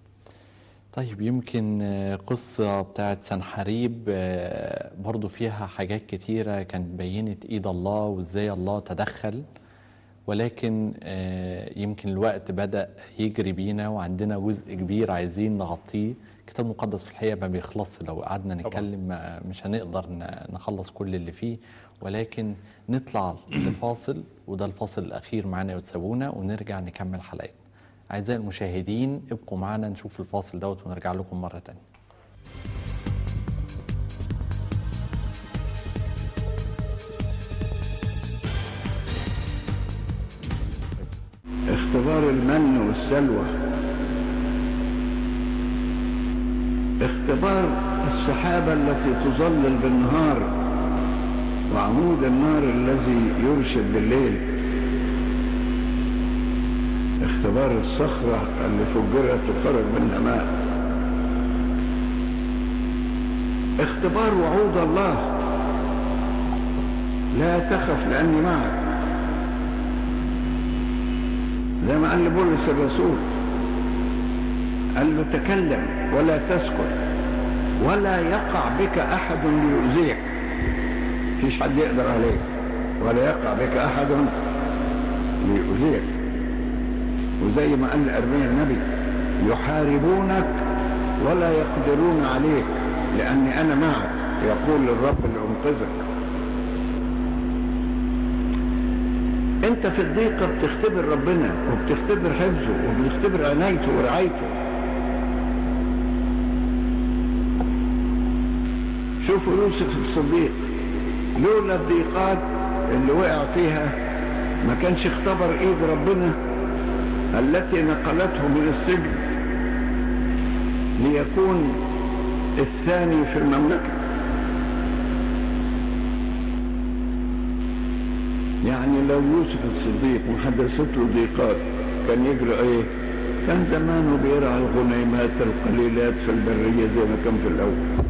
S1: طيب يمكن آه، قصة بتاعت سنحريب آه، برضو فيها حاجات كتيرة كانت بينت ايد الله وازاي الله تدخل ولكن آه، يمكن الوقت بدأ يجري بينا وعندنا جزء كبير عايزين نغطيه الكتاب المقدس في الحقيقة ما بيخلصش لو قعدنا نتكلم ما- مش هنقدر ن- نخلص كل اللي فيه ولكن نطلع لفاصل وده الفاصل الأخير معانا يا وتسابونا ونرجع نكمل حلقتنا أعزائي المشاهدين ابقوا معنا نشوف الفاصل دوت ونرجع لكم مرة تانية
S3: اختبار المن والسلوى اختبار السحابة التي تظلل بالنهار وعمود النار الذي يرشد بالليل اختبار الصخرة اللي فجرت وخرج منها ماء اختبار وعود الله لا تخف لأني معك زي ما قال لبولس الرسول قال له تكلم ولا تسكت ولا يقع بك احد ليؤذيك مفيش حد يقدر عليك ولا يقع بك احد ليؤذيك وزي ما قال ارميا النبي يحاربونك ولا يقدرون عليك لاني انا معك يقول للرب اللي انقذك انت في الضيقة بتختبر ربنا وبتختبر حفظه وبتختبر عنايته ورعايته شوفوا يوسف الصديق لولا الضيقات اللي وقع فيها ما كانش اختبر ايد ربنا التي نقلته من السجن ليكون الثاني في المملكه يعني لو يوسف الصديق محدثت له ضيقات كان يجري ايه كان زمانه بيرعى الغنيمات القليلات في البرية زي ما كان في الأول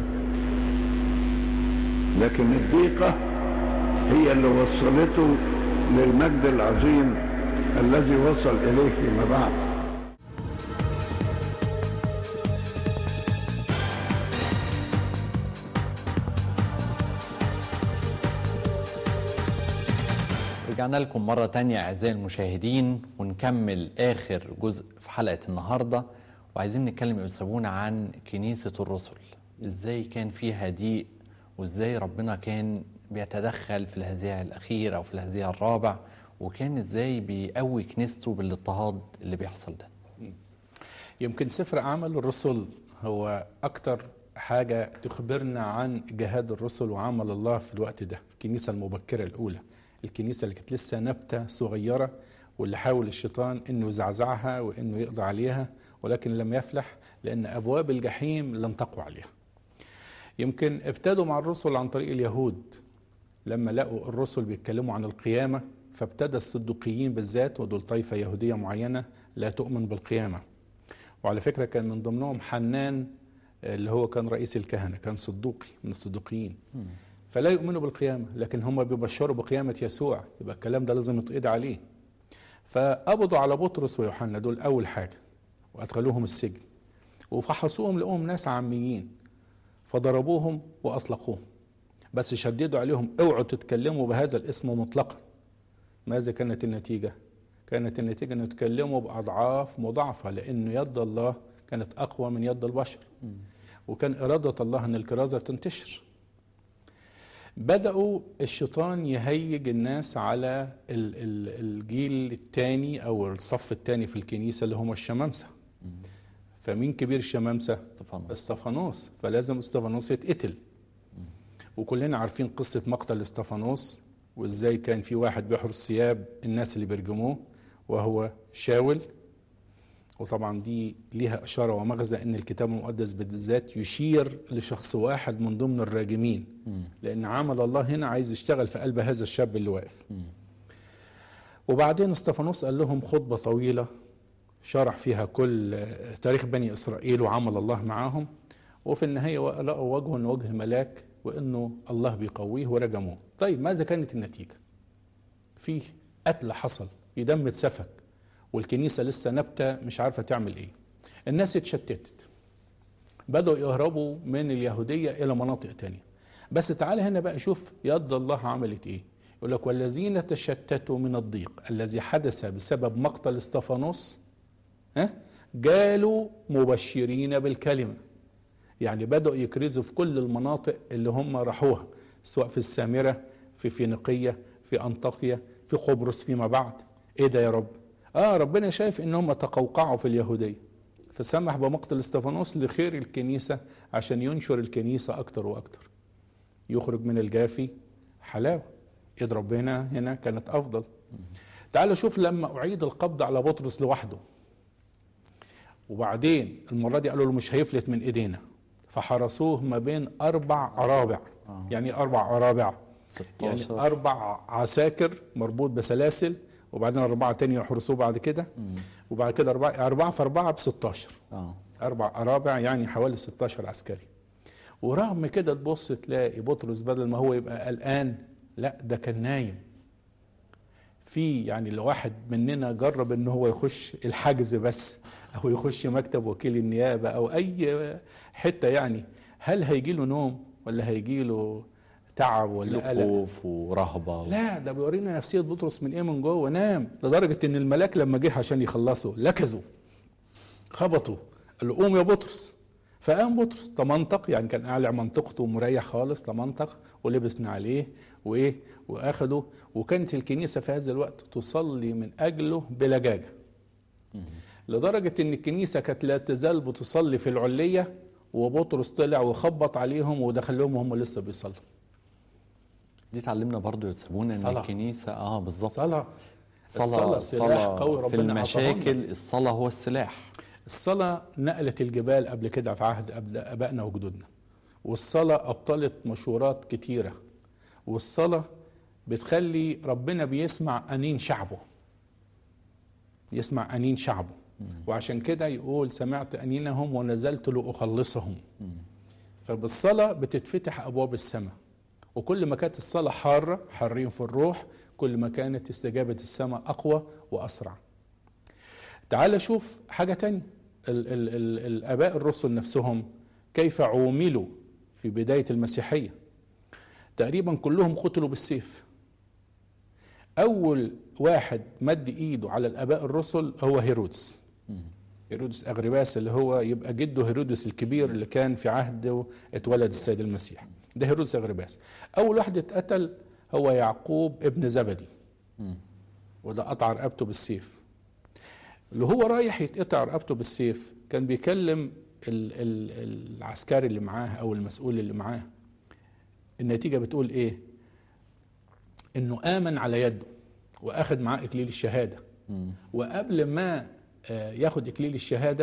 S3: لكن الضيقة هي اللي وصلته للمجد العظيم الذي وصل إليه فيما بعد
S1: رجعنا لكم مرة تانية أعزائي المشاهدين ونكمل آخر جزء في حلقة النهاردة وعايزين نتكلم يا أستاذ عن كنيسة الرسل إزاي كان فيها ضيق وإزاي ربنا كان بيتدخل في الهزيع الأخير أو في الهزيع الرابع وكان إزاي بيقوي كنيسته بالاضطهاد اللي بيحصل ده
S2: يمكن سفر أعمال الرسل هو أكتر حاجة تخبرنا عن جهاد الرسل وعمل الله في الوقت ده الكنيسة المبكرة الأولى الكنيسة اللي كانت لسه نبتة صغيرة واللي حاول الشيطان انه يزعزعها وانه يقضي عليها ولكن لم يفلح لان ابواب الجحيم لم تقوى عليها. يمكن ابتدوا مع الرسل عن طريق اليهود لما لقوا الرسل بيتكلموا عن القيامة فابتدى الصدوقيين بالذات ودول طائفة يهودية معينة لا تؤمن بالقيامة وعلى فكرة كان من ضمنهم حنان اللي هو كان رئيس الكهنة كان صدوقي من الصدوقيين فلا يؤمنوا بالقيامة لكن هم بيبشروا بقيامة يسوع يبقى الكلام ده لازم يتقضي عليه فقبضوا على بطرس ويوحنا دول أول حاجة وأدخلوهم السجن وفحصوهم لقوهم ناس عاميين فضربوهم وأطلقوهم بس شددوا عليهم اوعوا تتكلموا بهذا الاسم مطلقا ماذا كانت النتيجة؟ كانت النتيجة أن يتكلموا بأضعاف مضاعفة لأن يد الله كانت أقوى من يد البشر وكان إرادة الله أن الكرازة تنتشر بدأوا الشيطان يهيج الناس على ال- ال- الجيل الثاني أو الصف الثاني في الكنيسة اللي هم الشمامسة فمين كبير الشمامسة؟
S1: استفانوس
S2: استفانوس فلازم استفانوس يتقتل وكلنا عارفين قصة مقتل استفانوس وازاي كان في واحد بيحرس ثياب الناس اللي بيرجموه وهو شاول وطبعا دي ليها إشارة ومغزى أن الكتاب المقدس بالذات يشير لشخص واحد من ضمن الراجمين لأن عمل الله هنا عايز يشتغل في قلب هذا الشاب اللي واقف وبعدين استفانوس قال لهم خطبة طويلة شرح فيها كل آه، تاريخ بني إسرائيل وعمل الله معاهم وفي النهاية لقوا وجهه إنه وجه ملاك وإنه الله بيقويه ورجموه طيب ماذا كانت النتيجة في قتل حصل في دم اتسفك والكنيسة لسه نبتة مش عارفة تعمل إيه الناس اتشتتت بدأوا يهربوا من اليهودية إلى مناطق تانية بس تعال هنا بقى شوف يد الله عملت إيه يقول لك والذين تشتتوا من الضيق الذي حدث بسبب مقتل استفانوس ها جالوا مبشرين بالكلمة يعني بدأوا يكرزوا في كل المناطق اللي هم راحوها سواء في السامرة في فينيقية في أنطاكيا في قبرص فيما بعد ايه ده يا رب اه ربنا شايف ان هم تقوقعوا في اليهودية فسمح بمقتل استفانوس لخير الكنيسة عشان ينشر الكنيسة أكتر وأكتر يخرج من الجافي حلاوة إيد ربنا هنا كانت أفضل تعالوا شوف لما أعيد القبض على بطرس لوحده وبعدين المرة دي قالوا له مش هيفلت من إيدينا فحرسوه ما بين أربع أرابع
S1: آه.
S2: يعني إيه أربع أرابع يعني
S1: 16
S2: أربع عساكر مربوط بسلاسل وبعدين أربعة تاني يحرسوه بعد كده وبعد كده أربعة أربعة في أربعة ب 16
S1: اه
S2: أربع أرابع يعني حوالي 16 عسكري ورغم كده تبص تلاقي بطرس بدل ما هو يبقى قلقان لا ده كان نايم في يعني لو واحد مننا جرب ان هو يخش الحجز بس او يخش مكتب وكيل النيابه او اي حته يعني هل هيجي له نوم ولا هيجي له تعب ولا قلق
S1: خوف ورهبه
S2: لا ده بيورينا نفسيه بطرس من ايه من جوه نام لدرجه ان الملاك لما جه عشان يخلصوا لكزوا خبطوا قال له قوم يا بطرس فقام بطرس تمنطق يعني كان قالع منطقته ومريح خالص تمنطق ولبس عليه وايه واخده وكانت الكنيسه في هذا الوقت تصلي من اجله بلجاجه لدرجه ان الكنيسه كانت لا تزال بتصلي في العليه وبطرس طلع وخبط عليهم ودخل لهم وهم لسه بيصلوا
S1: دي اتعلمنا برضو يتسابونا ان
S2: صلاة.
S1: الكنيسه اه بالظبط
S2: صلاه
S1: صلاة
S2: الصلاة سلاح قوي
S1: في
S2: ربنا
S1: المشاكل الصلاة هو السلاح
S2: الصلاة نقلت الجبال قبل كده في عهد قبل آبائنا وجدودنا والصلاة أبطلت مشورات كتيرة والصلاة بتخلي ربنا بيسمع أنين شعبه يسمع أنين شعبه وعشان كده يقول سمعت أنينهم ونزلت لأخلصهم فبالصلاة بتتفتح أبواب السماء وكل ما كانت الصلاة حارة حارين في الروح كل ما كانت استجابة السماء أقوى وأسرع تعال شوف حاجة تانية ال ال ال الآباء الرسل نفسهم كيف عوملوا في بداية المسيحية تقريبا كلهم قتلوا بالسيف أول واحد مد إيده على الآباء الرسل هو هيرودس هيرودس أغرباس اللي هو يبقى جده هيرودس الكبير اللي كان في عهده اتولد السيد المسيح ده هيرودس أغرباس أول واحد اتقتل هو يعقوب ابن زبدي وده قطع رقبته بالسيف اللي هو رايح يتقطع رقبته بالسيف كان بيكلم ال ال العسكري اللي معاه او المسؤول اللي معاه النتيجه بتقول ايه انه امن على يده واخد معاه اكليل الشهاده وقبل ما آه، ياخد اكليل الشهاده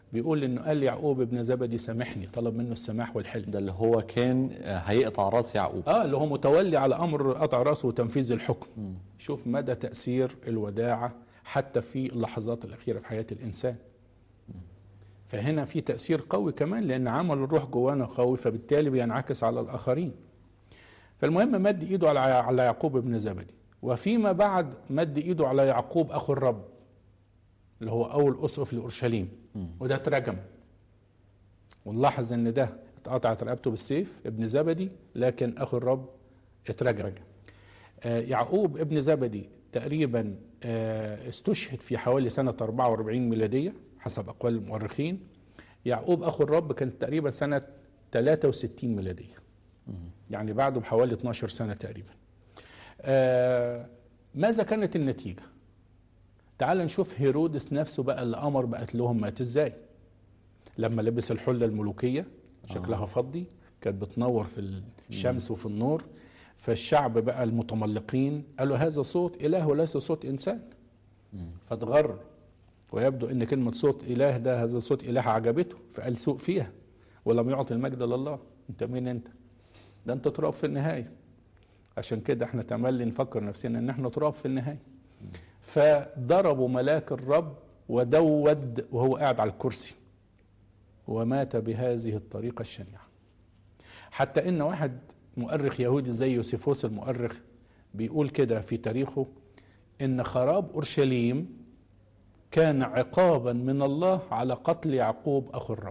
S2: بيقول انه قال يعقوب ابن زبدي سامحني طلب منه السماح والحلم
S1: ده اللي هو كان آه، هيقطع راس يعقوب
S2: اه اللي هو متولي على امر قطع راسه وتنفيذ الحكم شوف مدى تاثير الوداعه حتى في اللحظات الاخيره في حياه الانسان فهنا في تاثير قوي كمان لان عمل الروح جوانا قوي فبالتالي بينعكس على الاخرين فالمهم مد ايده على على يعقوب ابن زبدي وفيما بعد مد ايده على يعقوب اخو الرب اللي هو اول اسقف لاورشليم وده اترجم ونلاحظ ان ده اتقطعت رقبته بالسيف ابن زبدي لكن اخو الرب اترجم آه يعقوب ابن زبدي تقريبا آه استشهد في حوالي سنة 44 ميلادية حسب أقوال المؤرخين يعقوب أخو الرب كان تقريبا سنة 63 ميلادية يعني بعده بحوالي 12 سنة تقريبا آه ماذا كانت النتيجة تعال نشوف هيرودس نفسه بقى اللي أمر بقتلهم مات ازاي لما لبس الحلة الملوكية شكلها فضي كانت بتنور في الشمس وفي النور فالشعب بقى المتملقين قالوا هذا صوت إله وليس صوت إنسان فاتغر ويبدو ان كلمه صوت اله ده هذا صوت اله عجبته فقال سوق فيها ولم يعطي المجد لله انت مين انت ده انت تراب في النهايه عشان كده احنا تملي نفكر نفسنا ان احنا تراب في النهايه فضربوا ملاك الرب ودود وهو قاعد على الكرسي ومات بهذه الطريقه الشنيعه حتى ان واحد مؤرخ يهودي زي يوسيفوس المؤرخ بيقول كده في تاريخه ان خراب اورشليم كان عقابا من الله على قتل يعقوب اخو الرب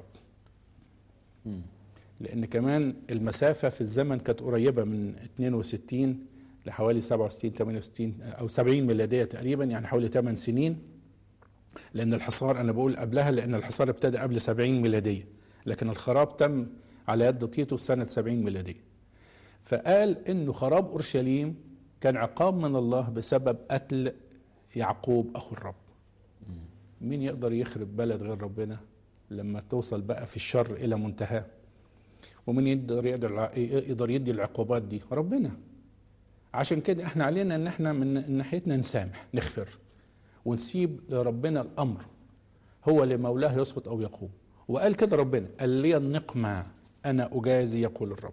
S2: لان كمان المسافه في الزمن كانت قريبه من 62 لحوالي 67 68 او 70 ميلاديه تقريبا يعني حوالي 8 سنين لان الحصار انا بقول قبلها لان الحصار ابتدى قبل 70 ميلاديه لكن الخراب تم على يد تيتوس سنه 70 ميلاديه فقال انه خراب اورشليم كان عقاب من الله بسبب قتل يعقوب اخو الرب مين يقدر يخرب بلد غير ربنا لما توصل بقى في الشر الى منتهاه ومين يقدر يقدر يقدر يدي العقوبات دي ربنا عشان كده احنا علينا ان احنا من ناحيتنا نسامح نغفر ونسيب لربنا الامر هو لمولاه يسقط او يقوم وقال كده ربنا قال لي النقمه انا اجازي يقول الرب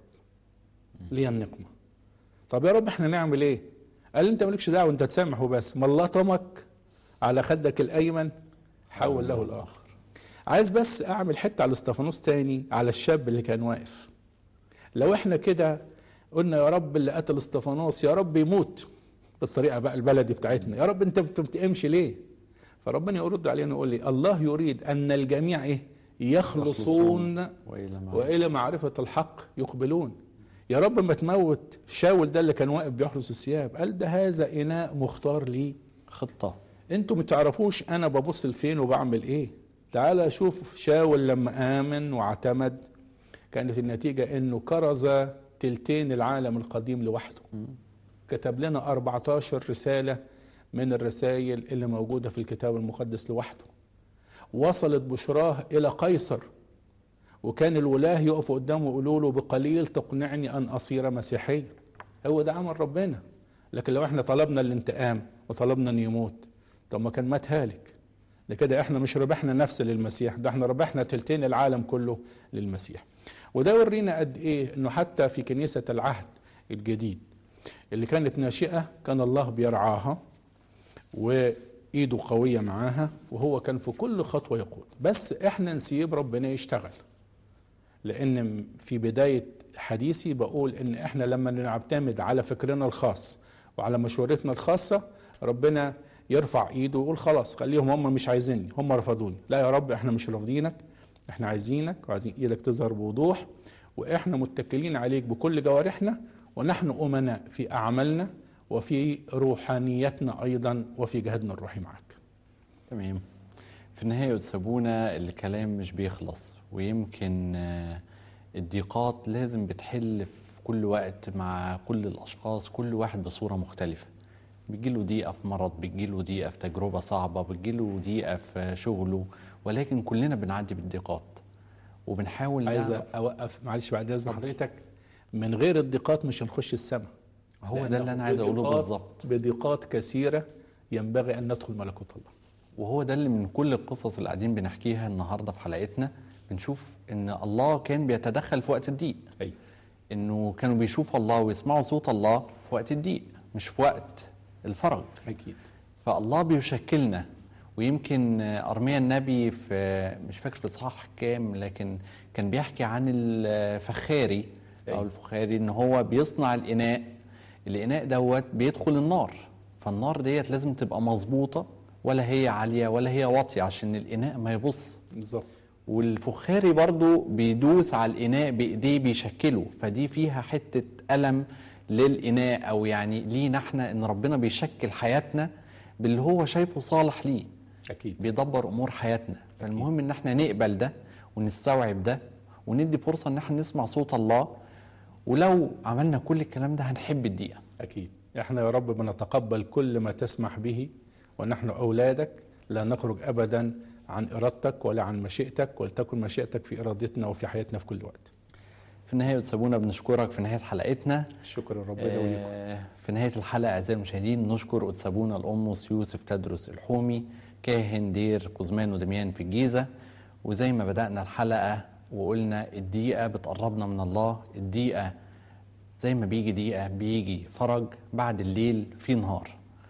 S2: لي النقمه طب يا رب احنا نعمل ايه قال انت مالكش دعوه انت تسامح وبس ما الله طمك على خدك الايمن حول له الاخر عايز بس اعمل حته على استفانوس تاني على الشاب اللي كان واقف لو احنا كده قلنا يا رب اللي قتل استفانوس يا رب يموت بالطريقه بقى البلدي بتاعتنا يا رب انت ما بتمشي ليه فربنا يرد علينا ويقول لي الله يريد ان الجميع ايه يخلصون
S1: وإلى ما
S2: والى معرفه الحق يقبلون يا رب ما تموت شاول ده اللي كان واقف بيحرس الثياب قال ده هذا اناء مختار لي
S1: خطة
S2: انتوا ما تعرفوش انا ببص لفين وبعمل ايه تعال شوف شاول لما امن واعتمد كانت النتيجة انه كرز تلتين العالم القديم لوحده كتب لنا 14 رسالة من الرسائل اللي موجودة في الكتاب المقدس لوحده وصلت بشراه إلى قيصر وكان الولاه يقفوا قدامه ويقولوا له بقليل تقنعني أن أصير مسيحيا هو ده عمل ربنا لكن لو احنا طلبنا الانتقام وطلبنا ان يموت طب ما كان مات هالك ده كده احنا مش ربحنا نفس للمسيح ده احنا ربحنا تلتين العالم كله للمسيح وده يورينا قد ايه انه حتى في كنيسة العهد الجديد اللي كانت ناشئة كان الله بيرعاها وايده قوية معاها وهو كان في كل خطوة يقود بس احنا نسيب ربنا يشتغل لان في بداية حديثي بقول ان احنا لما نعتمد على فكرنا الخاص وعلى مشورتنا الخاصة ربنا يرفع ايده ويقول خلاص خليهم هم مش عايزيني هم رفضوني لا يا رب احنا مش رافضينك احنا عايزينك وعايزين ايدك تظهر بوضوح واحنا متكلين عليك بكل جوارحنا ونحن امناء في اعمالنا وفي روحانيتنا ايضا وفي جهادنا الروحي معك
S1: تمام في النهاية سابونا الكلام مش بيخلص ويمكن آه، الضيقات لازم بتحل في كل وقت مع كل الأشخاص كل واحد بصورة مختلفة بتجيله ضيقة في مرض بتجيله ضيقة في تجربة صعبة بتجيله ضيقة في شغله ولكن كلنا بنعدي بالضيقات وبنحاول
S2: عايز
S1: نعرف
S2: اوقف معلش بعد اذن حضرتك من غير الضيقات مش هنخش السماء
S1: هو ده
S2: لأنه
S1: اللي أنا عايز أقوله
S2: بضيقات-
S1: بالظبط
S2: بضيقات كثيرة ينبغي أن ندخل ملكوت الله
S1: وهو ده اللي من كل القصص اللي قاعدين بنحكيها النهارده في حلقتنا بنشوف ان الله كان بيتدخل في وقت الضيق
S2: أيوة.
S1: انه كانوا بيشوفوا الله ويسمعوا صوت الله في وقت الضيق مش في وقت الفرج
S2: أكيد
S1: فالله بيشكلنا ويمكن ارميا النبي في مش فاكر في اصحاح كام لكن كان بيحكي عن الفخاري او
S2: أيوة.
S1: الفخاري ان هو بيصنع الاناء الاناء دوت بيدخل النار فالنار ديت لازم تبقى مظبوطه ولا هي عاليه ولا هي واطيه عشان الاناء ما يبص
S2: بالظبط
S1: والفخاري برضو بيدوس على الإناء بإيديه بيشكله فدي فيها حتة ألم للإناء أو يعني لينا احنا إن ربنا بيشكل حياتنا باللي هو شايفه صالح ليه
S2: أكيد
S1: بيدبر أمور حياتنا فالمهم إن احنا نقبل ده ونستوعب ده وندي فرصة إن احنا نسمع صوت الله ولو عملنا كل الكلام ده هنحب الدقيقة
S2: أكيد إحنا يا رب بنتقبل كل ما تسمح به ونحن أولادك لا نخرج أبدا عن إرادتك ولا عن مشيئتك ولتكن مشيئتك في إرادتنا وفي حياتنا في كل وقت
S1: في النهاية بتسابونا بنشكرك في نهاية حلقتنا
S2: شكرا ربنا وليكم
S1: آه، في نهاية الحلقة أعزائي المشاهدين نشكر قدس أبونا الأمس يوسف تدرس الحومي كاهن دير كوزمان ودميان في الجيزة وزي ما بدأنا الحلقة وقلنا الدقيقة بتقربنا من الله الدقيقة زي ما بيجي دقيقة بيجي فرج بعد الليل في نهار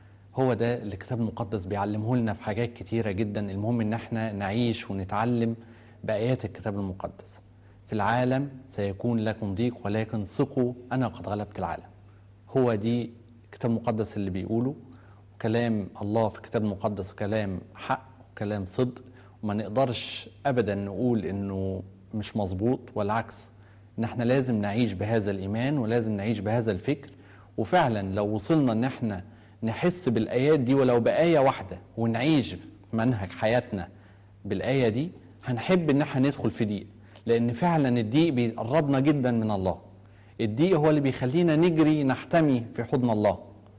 S1: هو ده اللي الكتاب المقدس بيعلمه لنا في حاجات كتيرة جدا المهم ان احنا نعيش ونتعلم بآيات الكتاب المقدس في العالم سيكون لكم ضيق ولكن ثقوا انا قد غلبت العالم هو دي الكتاب المقدس اللي بيقوله كلام الله في الكتاب المقدس كلام حق وكلام صدق وما نقدرش ابدا نقول انه مش مظبوط والعكس ان احنا لازم نعيش بهذا الايمان ولازم نعيش بهذا الفكر وفعلا لو وصلنا ان احنا نحس بالايات دي ولو بايه واحده ونعيش في منهج حياتنا بالايه دي هنحب ان احنا ندخل في ضيق لان فعلا الضيق بيقربنا جدا من الله الضيق هو اللي بيخلينا نجري نحتمي في حضن الله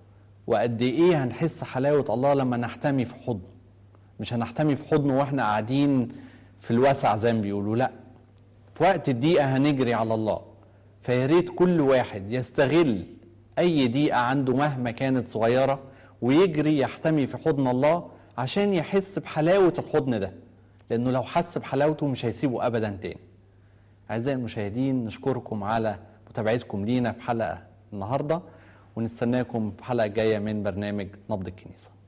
S1: وقد ايه هنحس حلاوه الله لما نحتمي في حضنه مش هنحتمي في حضنه واحنا قاعدين في الوسع زي ما بيقولوا لا في وقت الضيقه هنجري على الله فيا ريت كل واحد يستغل اي ضيقه عنده مهما كانت صغيره ويجري يحتمي في حضن الله عشان يحس بحلاوه الحضن ده لانه لو حس بحلاوته مش هيسيبه ابدا تاني اعزائي المشاهدين نشكركم على متابعتكم لينا في حلقه النهارده ونستناكم في حلقه جايه من برنامج نبض الكنيسه